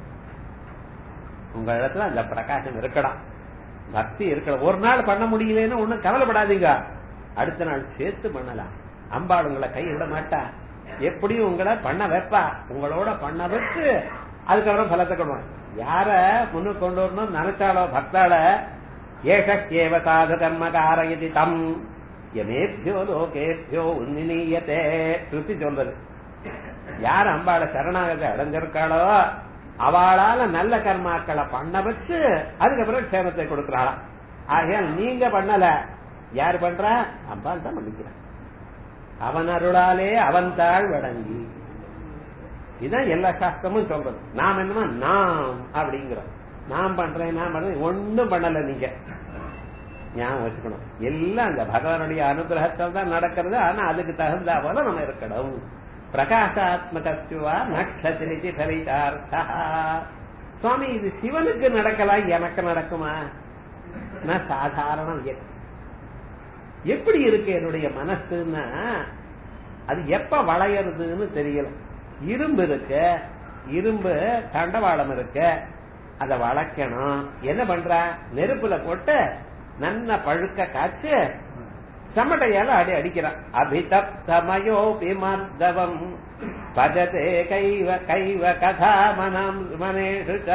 உங்க இடத்துல அந்த பிரகாசம் இருக்கலாம் பக்தி இருக்கலாம் ஒரு நாள் பண்ண முடியலன்னு ஒண்ணும் கவலைப்படாதீங்க அடுத்த நாள் சேர்த்து பண்ணலாம் அம்பாள் உங்களை கைவிட மாட்டா எப்படியும் உங்களை பண்ண வைப்பா உங்களோட பண்ண வச்சு அதுக்கப்புறம் பலத்தை கொண்டு வரும். யார முன்னுக்கு கொண்டு வரணும் நினைச்சாலோ பக்தால ஏகேவ சாது கர்ம காரயதி தம் எமேபியோ லோகேபியோ உன்னினீயத்தே ஸ்ருதி சொல்றது யார் அம்பாள சரணாகத்தை அடைஞ்சிருக்காளோ அவளால நல்ல கர்மாக்களை பண்ண வச்சு அதுக்கப்புறம் க்ஷேமத்தை கொடுக்கிறாளாம் ஆகையால் நீங்க பண்ணல யார் பண்றா அம்பாள் தான் பண்ணிக்கிறான் அவன் அருளாலே அவன் தாழ் வடங்கி இதான் எல்லா சாஸ்திரமும் சொல்றது நாம் என்னமா நாம் அப்படிங்கிறோம் நான் பண்றேன் நான் பண்றேன் ஒண்ணும் பண்ணல நீங்க ஞாபகம் வச்சுக்கணும் எல்லாம் அந்த பகவானுடைய அனுகிரகத்தில் தான் நடக்கிறது ஆனா அதுக்கு தகுந்தா போல நம்ம இருக்கணும் பிரகாசாத்மகத்துவா நட்சத்திரிக்கு ஃபலிதார்த்தா சுவாமி இது சிவனுக்கு நடக்கலாம் எனக்கு நடக்குமா நான் சாதாரண வியக்தி. எப்படி இருக்கு என்னுடைய மனசுன்னா அது எப்ப வளையறதுன்னு தெரியல இரும்பு இருக்கு இரும்பு தண்டவாளம் இருக்கு அத வளைக்கணும் என்ன பண்ற நெருப்புல போட்டு நல்ல பழுக்க காய்ச்சு சமட்டையால அடி அடிக்கிறான் அபிதப்தமயோ விமர்தவம் பஜதே கைவ கைவ கதா மனம் மனேஷுச்சா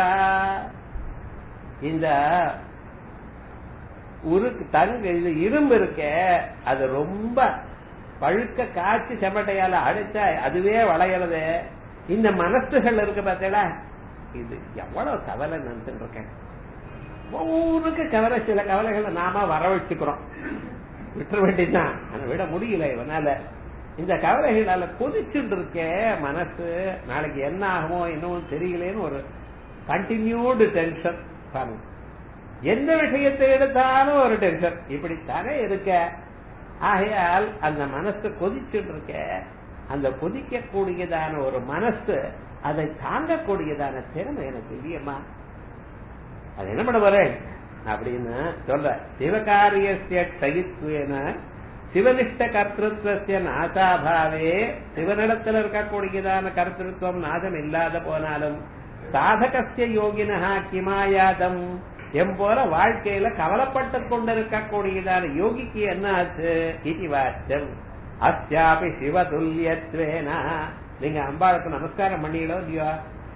இந்த உருக்கு தங்க இது இரும்பு இருக்க அது ரொம்ப பழுக்க காய்ச்சி செமட்டையால அடிச்சா அதுவே வளையறது இந்த மனசுகள் இருக்கு பார்த்தீங்களா இது எவ்வளவு கவலை நினைச்சுட்டு இருக்கேன் ஒவ்வொருக்கு கவலை சில கவலைகளை நாம வரவழைச்சுக்கிறோம் விட்டுற வேண்டியதுதான் ஆனா விட முடியல இவனால இந்த கவலைகளால கொதிச்சுட்டு இருக்க மனசு நாளைக்கு என்ன ஆகுமோ என்னவோ தெரியலேன்னு ஒரு கண்டினியூடு டென்ஷன் பாருங்க எந்த விஷயத்தை எடுத்தாலும் ஒரு டென்ஷன் இப்படித்தானே இருக்க ஆகையால் அந்த மனசு கொதிச்சுட்டு இருக்க அந்த கொதிக்க கூடியதான ஒரு மனசு அதை தாங்கக்கூடியதான திறமை எனக்கு இல்லையம்மா அது என்ன பண்ண போறேன் அப்படின்னு சொல்ற சிவகாரிய சகித்வேன சிவனிஷ்ட கர்த்திருவத்திய நாசாபாவே சிவனிடத்தில் இருக்கக்கூடியதான கர்த்திருவம் நாசம் இல்லாத போனாலும் சாதகசிய யோகினா கிமாயாதம் எம்போல வாழ்க்கையில கவலைப்பட்டு கொண்டிருக்கக்கூடியதான யோகிக்கு என்ன ஆச்சு இது வாச்சம் அஸ்யாபி சிவதுல்யத்வேனா நீங்க அம்பாளுக்கு நமஸ்காரம் பண்ணீங்களோ இல்லையோ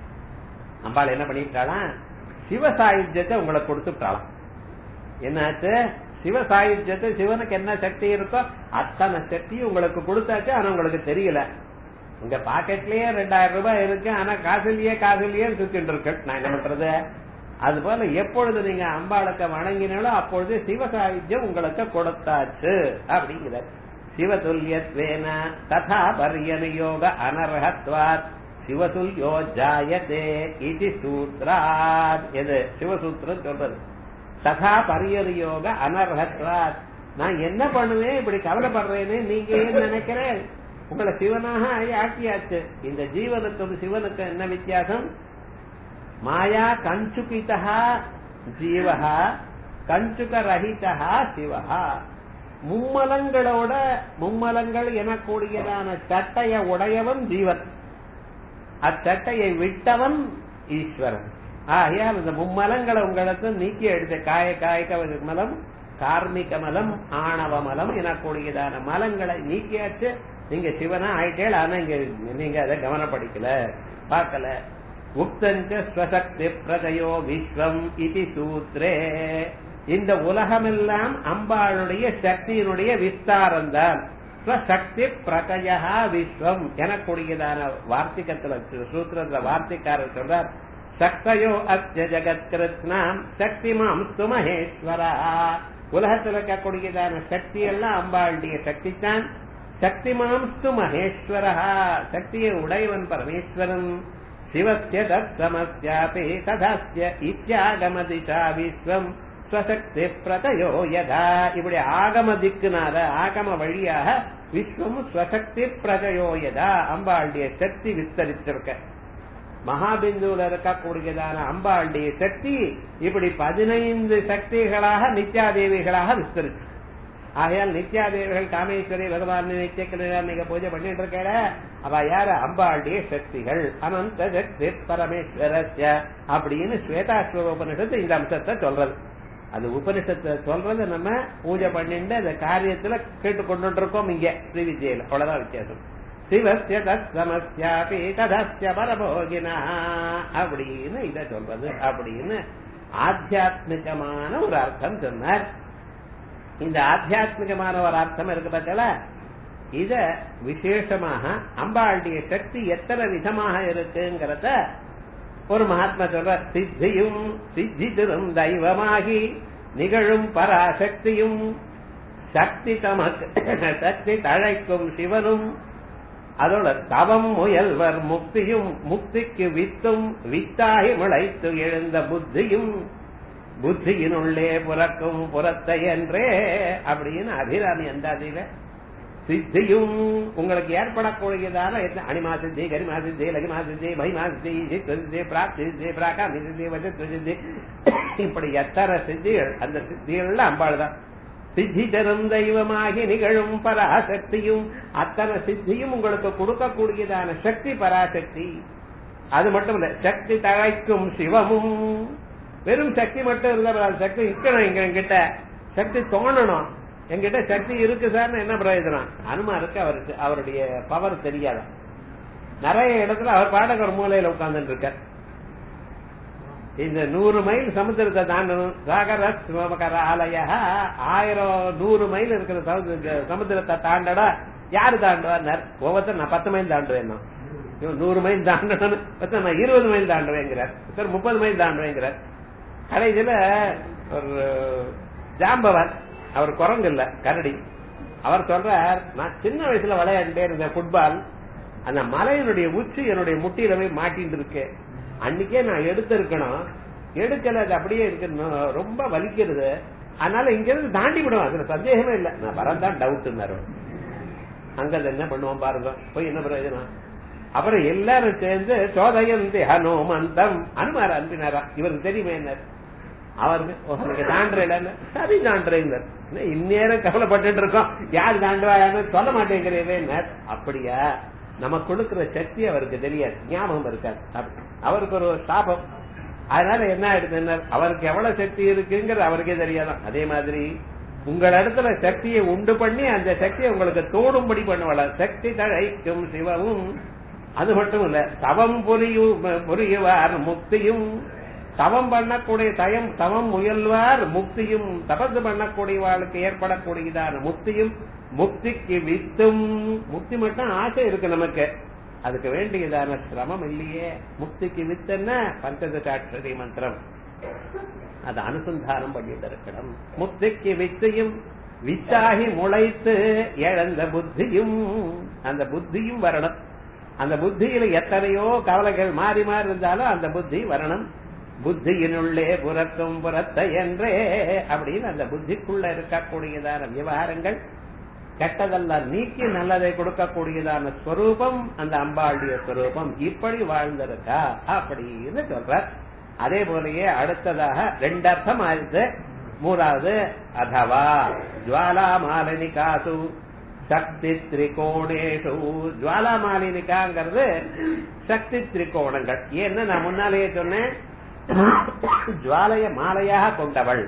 அம்பாள் என்ன பண்ணிட்டாலாம் சிவசாயுஜத்தை உங்களுக்கு கொடுத்துட்டாலாம் என்னாச்சு சிவசாயுஜத்தை சிவனுக்கு என்ன சக்தி இருக்கோ அத்தனை சக்தியும் உங்களுக்கு கொடுத்தாச்சு ஆனா உங்களுக்கு தெரியல உங்க பாக்கெட்லயே ரெண்டாயிரம் ரூபாய் இருக்கு ஆனா காசுலயே காசுலயே சுத்திட்டு இருக்கு நான் என்ன பண்றது அது போல எப்பொழுது நீங்க அம்பாளுக்கு வணங்கினாலும் அப்பொழுது சிவசாயுஜம் உங்களுக்கு கொடுத்தாச்சு அப்படிங்கிற சிவதுல்யத்வேன ததா பரியனுயோக அனர்ஹத்வாத் சிவதுல்யோ ஜாயதே இது சூத்ராத் எது சிவசூத்திரம் சொல்றது ததா பரியனுயோக அனர்ஹத்வாத் நான் என்ன பண்ணுவேன் இப்படி கவலைப்படுறேன்னு நீங்க ஏன் நினைக்கிறேன் உங்களை சிவனாக ஆக்கியாச்சு இந்த ஜீவனுக்கும் சிவனுக்கும் என்ன வித்தியாசம் மாயா கஞ்சுகிதா ஜீவஹா கஞ்சுக ரஹிதா சிவஹா மும்மலங்களோட மும்மலங்கள் எனக்கூடியதான சட்டைய உடையவன் ஜீவன் அச்சட்டையை விட்டவன் ஈஸ்வரன் ஆகையால் இந்த மும்மலங்களை உங்களுக்கு நீக்கி எடுத்த காய காய்க மலம் கார்மிக மலம் ஆணவ மலம் எனக்கூடியதான மலங்களை நீக்கியாச்சு நீங்க சிவனா ஆயிட்டேள் ஆனா இங்க நீங்க அதை கவனப்படுத்தல பார்க்கல உக்தஞ்ச ஸ்வசக்தி பிரதயோ விஸ்வம் இது சூத்ரே இந்த உலகமெல்லாம் அம்பாளுடைய சக்தியினுடைய விஸ்தாரம் தான் ஸ்வசக்தி பிரதயா விஸ்வம் எனக்கூடியதான வார்த்திகத்துல சூத்திரத்துல வார்த்தைக்காரர் சொல்றார் சக்தையோ அத்திய ஜகத் கிருத்னாம் சக்தி மாம் சுமஹேஸ்வரா உலகத்தில் இருக்கக்கூடியதான சக்தி எல்லாம் அம்பாளுடைய சக்தி தான் சக்தி மாம்ஸ்து மகேஸ்வரா சக்தியை உடையவன் பரமேஸ்வரன் சிவஸ்ய தத்சமஸ்யாபி ததாஸ்ய இத்தியாகமதிஷா விஸ்வம் ஸ்வசக்தி பிரதயோ யதா இப்படி ஆகம திக்குனால ஆகம வழியாக விஸ்வம் ஸ்வசக்தி பிரதயோ யதா அம்பாளுடைய சக்தி விஸ்தரிச்சிருக்க மகாபிந்துல இருக்கக்கூடியதான அம்பாளுடைய சக்தி இப்படி பதினைந்து சக்திகளாக நித்யாதேவிகளாக விஸ்தரிச்சு ஆகையால் நித்யாதேவிகள் காமேஸ்வரி பகவான் நித்திய நீங்க பூஜை பண்ணிட்டு இருக்கல அவ யாரு அம்பாளுடைய சக்திகள் அனந்த சக்தி பரமேஸ்வரஸ்ய அப்படின்னு ஸ்வேதாஸ்வரோபனிஷத்து இந்த அம்சத்தை சொல்றது அது உபனிஷத்தை சொல்றது நம்ம பூஜை பண்ணிட்டு அந்த காரியத்துல கேட்டு கொண்டு இருக்கோம் இங்க ஸ்ரீ வித்யில அவ்வளவுதான் வித்தியாசம் சிவசிய தமஸ்யாபி ததஸ்ய பரபோகினா அப்படின்னு இத சொல்றது அப்படின்னு ஆத்தியாத்மிகமான ஒரு அர்த்தம் சொன்னார் இந்த ஆத்தியாத்மிகமான ஒரு அர்த்தம் இருக்கு பார்த்தல இத விசேஷமாக அம்பாளுடைய சக்தி எத்தனை விதமாக இருக்குங்கிறத ஒரு மகாத்மா சொல்ற சித்தியும் சித்தி திரும் தெய்வமாகி நிகழும் பராசக்தியும் சக்தி தமக்கு சக்தி தழைக்கும் சிவனும் அதோட தவம் முயல்வர் முக்தியும் முக்திக்கு வித்தும் வித்தாகி முளைத்து எழுந்த புத்தியும் புத்தியினுள்ளே புறக்கும் புறத்தை என்றே அப்படின்னு அபிராமி அந்தாதியில சித்தியும் உங்களுக்கு ஏற்படக்கூடியதான எத்தனை அனிமா சித்தி கரிமா சித்தி லகிமா சித்தி மகிமா சித்தி சித்த சித்தி பிராப்தி சித்தி பிராகாமி சித்தி வஜத்து சித்தி இப்படி எத்தனை சித்திகள் அந்த சித்திகள்ல அம்பாள் தான் சித்தி தரும் தெய்வமாகி நிகழும் பராசக்தியும் அத்தனை சித்தியும் உங்களுக்கு கொடுக்கக்கூடியதான சக்தி பராசக்தி அது மட்டும் இல்ல சக்தி தழைக்கும் சிவமும் வெறும் சக்தி மட்டும் இல்ல சக்தி இருக்கணும் எங்க என்கிட்ட சக்தி தோணணும் என்கிட்ட சக்தி இருக்கு சார்னு என்ன பிரயோஜனம் அனுமா இருக்கு அவருக்கு அவருடைய பவர் தெரியாத நிறைய இடத்துல அவர் பாடக ஒரு மூலையில உட்கார்ந்துட்டு இருக்கார் இந்த நூறு மைல் சமுத்திரத்தை தாண்டணும் சாகர சிவமகர ஆலய ஆயிரம் நூறு மைல் இருக்கிற சமுத்திர- சமுத்திரத்தை தாண்டடா யாரு தாண்டுவார் ஒவ்வொருத்தர் நான் பத்து மைல் தாண்டுவேன் நான். இவன் நூறு மைல் தாண்டணும்னு ஒருத்தர் நான் இருபது மைல் தாண்டுவேங்கிறார் ஒருத்தர் முப்பது மைல் தாண்டுவேங்கிறார் கடைசியில ஒரு ஜாம்பவர் அவர் குரங்கு இல்ல கரடி அவர் சொல்றார் நான் சின்ன வயசுல விளையாண்டே இருந்தேன் ஃபுட்பால் அந்த மலையினுடைய உச்சி என்னுடைய முட்டியில போய் மாட்டிட்டு இருக்கு அன்னைக்கே நான் எடுத்திருக்கணும் எடுக்கல அது அப்படியே இருக்கு ந- ரொம்ப வலிக்கிறது அதனால இங்க இருந்து தாண்டி விடுவேன் அதுல சந்தேகமே இல்ல நான் வரதான் டவுட்னாரு அங்க அது என்ன பண்ணுவோம் பாருங்க போய் என்ன பிரயோஜனம் அப்புறம் எல்லாரும் சேர்ந்து சோதயந்தி ஹனுமந்தம் அனுமார அனுப்பினாரா இவருக்கு தெரியுமே என்ன அவருக்கு உங்களுக்கு தாண்டுறேன் சரி தாண்டுறேங்க இந்நேரம் கவலைப்பட்டு இருக்கோம் யார் தாண்டுவாயான்னு சொல்ல மாட்டேங்கிறேன் அப்படியா நம்ம கொடுக்கிற சக்தி அவருக்கு தெரியாது ஞாபகம் இருக்காது அப்ப- அவருக்கு ஒரு சாபம் அதனால என்ன ஆயிடுது அவருக்கு எவ்வளவு சக்தி இருக்குங்கிறது அவருக்கே தெரியாதான் அதே மாதிரி உங்கள் இடத்துல சக்தியை உண்டு பண்ணி அந்த சக்தியை உங்களுக்கு தோடும்படி பண்ணுவாள சக்தி தழைக்கும் சிவமும் அது மட்டும் இல்ல தவம் புரியும் புரியுவார் முக்தியும் தவம் பண்ணக்கூடிய தயம் தவம் முயல்வார் முக்தியும் தபசு பண்ணக்கூடியவாளுக்கு ஏற்படக்கூடியதான முக்தியும் முக்திக்கு வித்தும் முக்தி மட்டும் ஆசை இருக்கு நமக்கு அதுக்கு வேண்டியதான சிரமம் இல்லையே முக்திக்கு வித்துன்னா பஞ்சதசாட்சரி மந்திரம் அது அனுசந்தானம் பண்ணிட்டு இருக்கணும் முக்திக்கு வித்தையும் வித்தாகி முளைத்து இழந்த புத்தியும் அந்த புத்தியும் வரணும் அந்த புத்தியில எத்தனையோ கவலைகள் மாறி மாறி இருந்தாலும் அந்த புத்தி வரணும் புத்தியினுள்ளே புறக்கும் புறத்தை என்றே அப்படின்னு அந்த புத்திக்குள்ள இருக்கக்கூடியதான விவகாரங்கள் கெட்டதெல்லாம் நீக்கி நல்லதை கொடுக்கக்கூடியதான ஸ்வரூபம் அந்த அம்பாளுடைய ஸ்வரூபம் இப்படி வாழ்ந்திருக்கா அப்படின்னு சொல்றார் அதே போலயே அடுத்ததாக ரெண்டு அர்த்தம் ஆயிடுச்சு மூணாவது அதவா ஜுவாலா மாலினிகாசு சக்தி திரிகோணேஷு ஜுவாலா மாலினிகாங்கிறது சக்தி திரிகோணங்கள் ஏன்னு நான் முன்னாலேயே சொன்னேன் ஜுவாலைய மாலையாக கொண்டவள்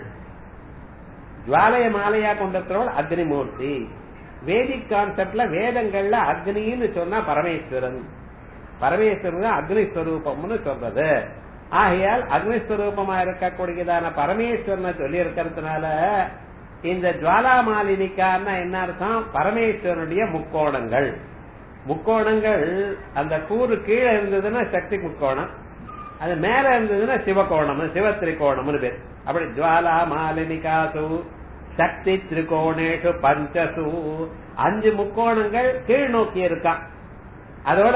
ஜுவாலைய மாலையா கொண்டிருக்கிறவள் அக்னிமூர்த்தி வேதிக் கான்செப்ட்ல வேதங்கள்ல அக்னின்னு சொன்னா பரமேஸ்வரன் பரமேஸ்வரன் தான் அக்னி ஸ்வரூபம்னு சொல்றது ஆகையால் அக்னி ஸ்வரூபமா இருக்கக்கூடியதான பரமேஸ்வரனை சொல்லி இருக்கிறதுனால இந்த ஜுவாலா மாலினிக்கான என்ன அர்த்தம் பரமேஸ்வரனுடைய முக்கோணங்கள் முக்கோணங்கள் அந்த கூறு கீழே இருந்ததுன்னா சக்தி முக்கோணம் அது மேல இருந்ததுன்னா சிவகோணம் சிவ திரிகோணம்னு பேர் அப்படி ஜுவாலா மாலினிகாசு சக்தி திரிகோணேஷு பஞ்சசு அஞ்சு முக்கோணங்கள் கீழ் நோக்கி இருக்கான் அதோட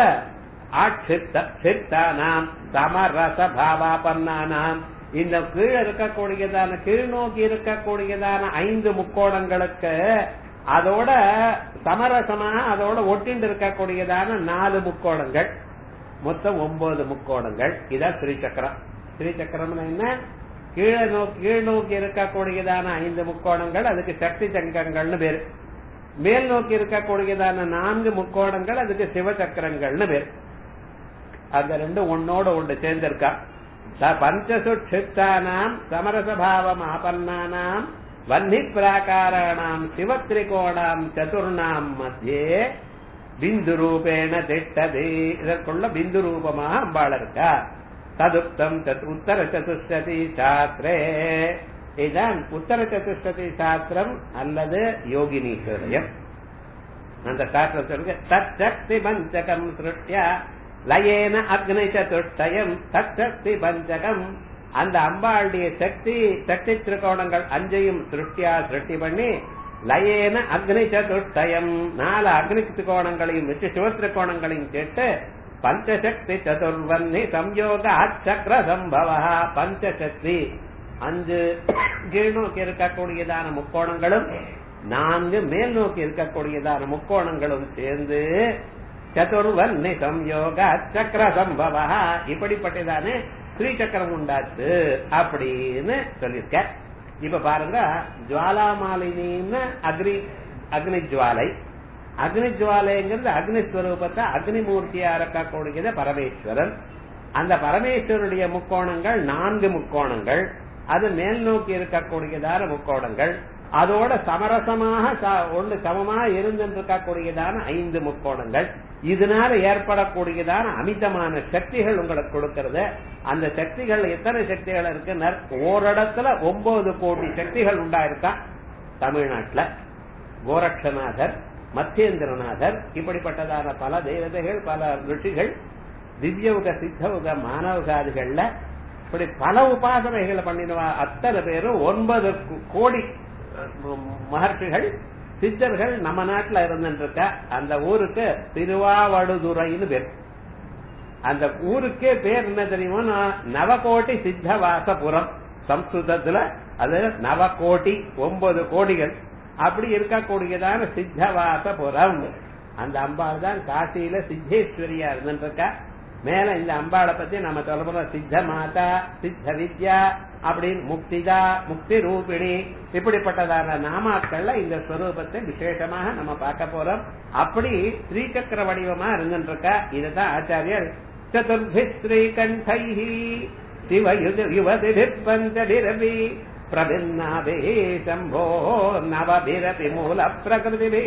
ஆட்சித்தானாம் சமரச பாவாபன்னானாம் இந்த கீழே இருக்கக்கூடியதான கீழ் நோக்கி இருக்கக்கூடியதான ஐந்து முக்கோணங்களுக்கு அதோட சமரசமா அதோட ஒட்டிண்டு இருக்கக்கூடியதான நாலு முக்கோணங்கள் மொத்தம் ஒன்பது முக்கோணங்கள் இதான் ஸ்ரீசக்கரம் ஸ்ரீசக்கரம்னு என்ன கீழே நோக்கி கீழ் நோக்கி இருக்கக்கூடியதான ஐந்து முக்கோணங்கள் அதுக்கு சக்தி சங்கங்கள்னு பேரு மேல் நோக்கி இருக்கக்கூடியதான நான்கு முக்கோணங்கள் அதுக்கு சிவசக்கரங்கள்னு பேரு அந்த ரெண்டு ஒன்னோட ஒன்று சேர்ந்திருக்கா பஞ்சசுட்சித்தானாம் சமரசபாவம் ஆபன்னானாம் வன்னி பிராகாராணாம் சிவத்ரிகோணாம் சதுர்ணாம் மத்தியே பிந்து ரூபேண திட்டதி இதற்குள்ள பிந்து ரூபமாக அம்பாள் இருக்கா ததுப்தம் உத்தர சதுஷ்டதி சாஸ்திரே இதுதான் உத்தர சதுஷ்டதி சாஸ்திரம் அல்லது யோகினி ஹிருதயம் அந்த சாஸ்திரம் சொல்லுங்க தச்சக்தி பஞ்சகம் சிருஷ்டியா லயேன அக்னி சதுஷ்டயம் தச்சக்தி பஞ்சகம் அந்த அம்பாளுடைய சக்தி சக்தி திரிகோணங்கள் அஞ்சையும் சிருஷ்டியா சிருஷ்டி பண்ணி லயேன அக்னி சதுஷ்டயம் நாலு அக்னி திரிகோணங்களையும் வச்சு சிவத்திரிகோணங்களையும் கேட்டு பஞ்சசக்தி சதுர்வன்னி சம்யோக அச்சக்ர சம்பவ பஞ்சசக்தி அஞ்சு கீழ் நோக்கி இருக்கக்கூடியதான முக்கோணங்களும் நான்கு மேல் நோக்கி இருக்கக்கூடியதான முக்கோணங்களும் சேர்ந்து சதுர்வன்னி சம்யோக சக்கர சம்பவ இப்படிப்பட்டதானே ஸ்ரீ சக்கரம் உண்டாச்சு அப்படின்னு சொல்லியிருக்க இப்ப பாருங்க ஜுவாலாமாலினின்னு அக்னி அக்னி ஜுவாலை அக்னி ஜுவாலைங்கிறது அக்னி ஸ்வரூபத்தை அக்னிமூர்த்தியா இருக்கக்கூடியது பரமேஸ்வரன் அந்த பரமேஸ்வருடைய முக்கோணங்கள் நான்கு முக்கோணங்கள் அது மேல் நோக்கி இருக்கக்கூடியதான முக்கோணங்கள் அதோட சமரசமாக ஒன்று சமமாக இருந்திருக்கக்கூடியதான ஐந்து முக்கோணங்கள் இதனால ஏற்படக்கூடியதான அமிதமான சக்திகள் உங்களுக்கு கொடுக்கறது அந்த சக்திகள் எத்தனை சக்திகள் இருக்கு ஓரிடத்துல ஒன்பது கோடி சக்திகள் உண்டாயிருக்கா தமிழ்நாட்டுல கோரக்ஷநாதர் மத்தியேந்திரநாதர் இப்படிப்பட்டதான பல தேவதைகள் பல ரிஷிகள் திவ்யவுக சித்தவுக மானவகாதிகள்ல இப்படி பல உபாசனைகளை பண்ணினவா அத்தனை பேரும் ஒன்பது கோடி மகர்ஷிகள் சித்தர்கள் நம்ம நாட்டுல இருந்துருக்க அந்த ஊருக்கு திருவாவடுதுறைன்னு பேர் அந்த ஊருக்கே பேர் என்ன தெரியுமா நவகோட்டி சித்தவாசபுரம் சம்ஸ்கிருதத்துல அது நவகோட்டி ஒன்பது கோடிகள் அப்படி இருக்கக்கூடியதான சித்தவாசபுரம் அந்த அம்பாள் தான் காசியில சித்தேஸ்வரியா இருந்துருக்கா மேல இந்த அம்பாளை பத்தி நம்ம சொல்ல சித்த மாதா சித்த வித்யா அப்படின்னு முக்திதா முக்தி ரூபிணி இப்படிப்பட்டதான நாமாக்கள்ல இந்த ஸ்வரூபத்தை விசேஷமாக நம்ம பார்க்க போறோம் அப்படி ஸ்ரீசக்கர வடிவமா இருந்துருக்கா இதுதான் ஆச்சாரியர் சதுர்பி ஸ்ரீகண்டை சிவயுத யுவதி பஞ்சபிரவி பிரபின்னாபி சம்போ நவபிரபி மூல பிரகிருதி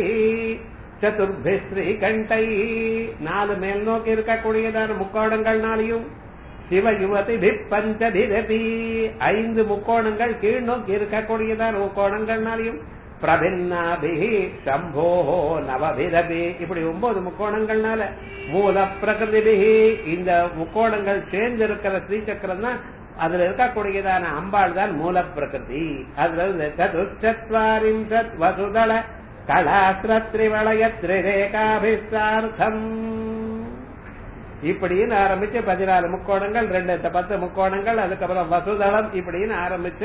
சதுர்பி ஸ்ரீகண்டை நாலு மேல் நோக்கி இருக்கக்கூடியதான முக்கோணங்கள்னாலையும் சிவ யுவதி பஞ்சபிரபி ஐந்து முக்கோணங்கள் கீழ் நோக்கி இருக்கக்கூடியதான முக்கோணங்கள்னாலையும் பிரபின்னாபிகி சம்போ நவபிரபி இப்படி ஒன்பது முக்கோணங்கள்னால மூல பிரகிருதிபிகி இந்த முக்கோணங்கள் சேர்ந்து இருக்கிற ஸ்ரீசக்கரம் தான் அதுல இருக்கக்கூடியதான அம்பாள் தான் மூல பிரகிருதி அதுல சதுச்சத்வாரிம்சத் வசுதள கலாசிரத்ரிவளய திரிரேகாபிஸ்தார்த்தம் இப்படின்னு ஆரம்பிச்சு பதினாலு முக்கோணங்கள் ரெண்டு பத்து முக்கோணங்கள் அதுக்கப்புறம் வசுதளம் இப்படின்னு ஆரம்பிச்சு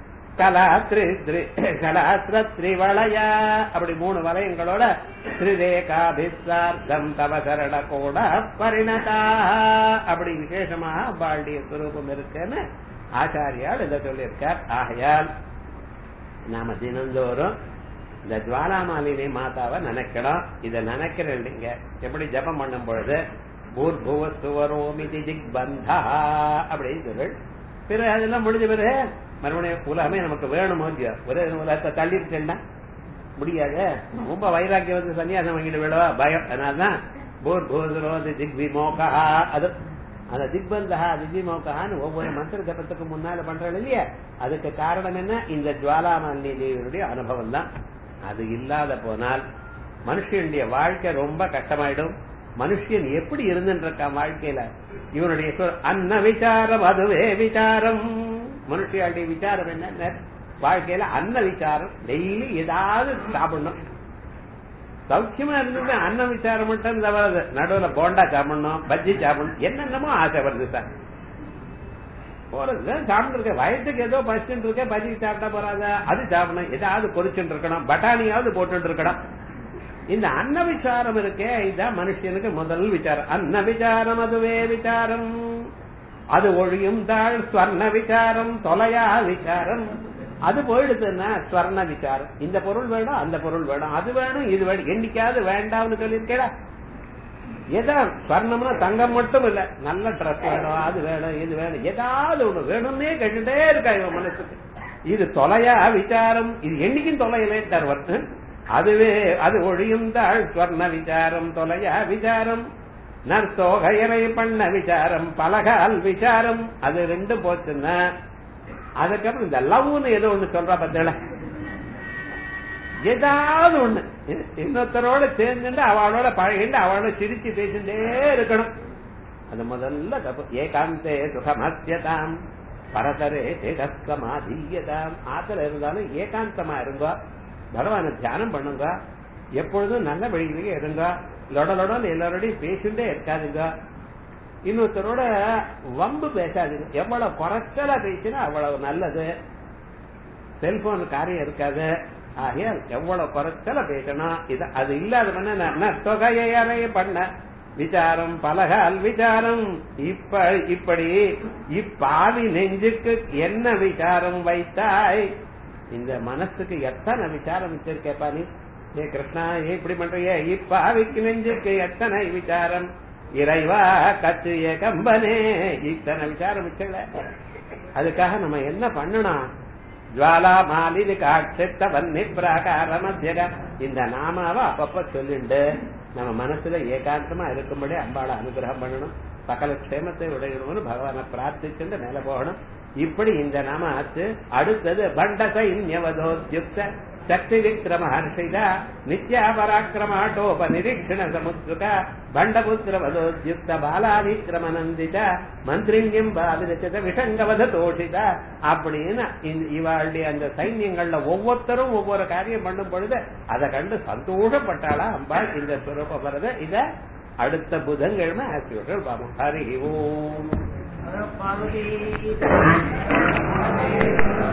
கலாத்ரி கலாத்ரிவளயா அப்படி மூணு வலயங்களோட ஸ்ரீரேகாபிஸ்தார்த்தம் தவசரண கூட பரிணதா அப்படி விசேஷமாக பாண்டிய சுரூபம் இருக்குன்னு ஆச்சாரியால் இதை சொல்லியிருக்கார் ஆகையால் நாம தினந்தோறும் இந்த ஜுவாலாமாலினி மாதாவை நினைக்கணும் இதை நினைக்கிறேன் இல்லைங்க எப்படி ஜபம் பண்ணும் பொழுது பூர்புவ சுவரோமிதி திக்பந்தா அப்படின்னு சொல்லு பிறகு அதெல்லாம் முடிஞ்ச பிறகு மறுபடியும் உலகமே நமக்கு வேணும் இல்லையா ஒரே உலகத்தை தள்ளிருக்கேன்னா முடியாது ரொம்ப வைராக்கியம் வந்து சன்னியாசம் வாங்கிட்டு விடவா பயம் அதனால்தான் பூர்பூசுரோதி திக்விமோகா அது அந்த திக்பந்தா திக்விமோகான்னு ஒவ்வொரு மந்திர ஜபத்துக்கு முன்னால பண்றது இல்லையா அதுக்கு காரணம் என்ன இந்த ஜுவாலாமல்லி தேவியுடைய அனுபவம் தான் அது இல்லாத போனால் மனுஷனுடைய வாழ்க்கை ரொம்ப கஷ்டமாயிடும் மனுஷன் எப்படி இருந்துருக்கான் வாழ்க்கையில இவனுடைய அன்ன விசாரம் அதுவே விசாரம் மனுஷியாளுடைய விசாரம் என்ன வாழ்க்கையில அன்ன விசாரம் டெய்லி ஏதாவது சாப்பிடணும் சௌக்கியமா இருந்தது அன்ன விசாரம் மட்டும் தவறது நடுவுல போண்டா சாப்பிடணும் பஜ்ஜி சாப்பிடணும் என்னென்னமோ ஆசை வருது சார் போறது சாப்பிட்டு இருக்க வயசுக்கு ஏதோ பசிச்சுட்டு இருக்க பஜ்ஜி சாப்பிட்டா போறாத அது சாப்பிடணும் ஏதாவது பொறிச்சுட்டு இருக்கணும் பட்டாணியாவது போட்டுட்டு இருக்கணும் இந்த அன்ன விசாரம் இருக்கே இதுதான் மனுஷனுக்கு முதல் விசாரம் அன்ன விசாரம் அதுவே விசாரம் அது ஒழியும் தாழ் ஸ்வர்ண விசாரம் தொலையா விசாரம் அது போயிடுதுன்னா ஸ்வர்ண விசாரம் இந்த பொருள் வேணும் அந்த பொருள் வேணும் அது வேணும் இது வேணும் என்னைக்காவது வேண்டாம்னு சொல்லியிருக்கேடா எதா ஸ்வர்ணம்னா தங்கம் மட்டும் இல்ல நல்ல ட்ரெஸ் வேணும் அது வேணும் இது வேணும் ஏதாவது ஒண்ணு வேணும்னே கேட்டுட்டே இருக்கா இவன் மனசுக்கு இது தொலையா விசாரம் இது என்னைக்கும் தொலையிலேட்டார் வருத்தன் அதுவே அது ஒழியும் தாழ் ஸ்வர்ண விசாரம் தொலையா விசாரம் நற்தோகையரை பண்ண விசாரம் பலகால் விசாரம் அது ரெண்டும் போச்சுன்னா அதுக்கப்புறம் இந்த லவ்னு ஏதோ ஒண்ணு சொல்றா பத்தல ஏதாவது ஒண்ணு இன்னொருத்தரோட சேர்ந்துட்டு அவளோட பழகிட்டு அவளோட சிரிச்சு பேசிட்டே இருக்கணும் அது முதல்ல தப்பு ஏகாந்தே சுகமத்தியதாம் பரதரே தேகஸ்கமாதீயதாம் ஆத்துல இருந்தாலும் ஏகாந்தமா இருங்கோ பகவான தியானம் பண்ணுங்க எப்பொழுதும் நல்ல வழியிலேயே இருங்க லொட லொடன்னு எல்லாரோடையும் பேசிட்டே இருக்காதுங்க இன்னொருத்தரோட வம்பு பேசாதீங்க எவ்வளவு குறைச்சலா பேசினா அவ்வளவு நல்லது செல்போன் காரியம் இருக்காது ஆகையால் எவ்வளவு குறைச்சல பேசணும் இது அது இல்லாத பண்ண தொகையை பண்ண விசாரம் பலகால் விசாரம் இப்ப இப்படி இப்பாவி நெஞ்சுக்கு என்ன விசாரம் வைத்தாய் இந்த மனசுக்கு எத்தனை விசாரம் வச்சிருக்கேப்பா நீ ஏ கிருஷ்ணா ஏன் இப்படி பண்றிய இப்பாவிக்கு நெஞ்சுக்கு எத்தனை விசாரம் இறைவா கத்து கம்பனே இத்தனை விசாரம் வச்சல அதுக்காக நம்ம என்ன பண்ணணும் ஜுவாலா மாலினி காட்சித்த வன்னி பிராகார மத்தியக இந்த நாமாவை அப்பப்ப சொல்லிண்டு நம்ம மனசுல ஏகாந்தமா இருக்கும்படி அம்பாளை அனுகிரகம் பண்ணணும் சகல க்ஷேமத்தை உடையணும்னு பகவானை பிரார்த்திச்சுட்டு மேல போகணும் இப்படி இந்த நாம ஆச்சு அடுத்தது பண்ட சைன்யவதோத்யுக்த சக்தி விக்ரம ஹர்ஷித நித்யா பராக்கிரமாட்டோப நிரீட்சண சமுத்ருக பண்டபுத்திர வதோத்யுக்த பாலா விக்ரம நந்தித மந்திரிங்யம் பாலிரச்சத விஷங்கவத தோஷித அப்படின்னு இவாளுடைய அந்த சைன்யங்கள்ல ஒவ்வொருத்தரும் ஒவ்வொரு காரியம் பண்ணும் பொழுது அதை கண்டு சந்தோஷப்பட்டாளா அம்பாள் இந்த சுரூபம் வருது இத அடுத்த புதன்கிழமை ஆசிரியர்கள் பாபம் ஹரி ஓம் பார்வதி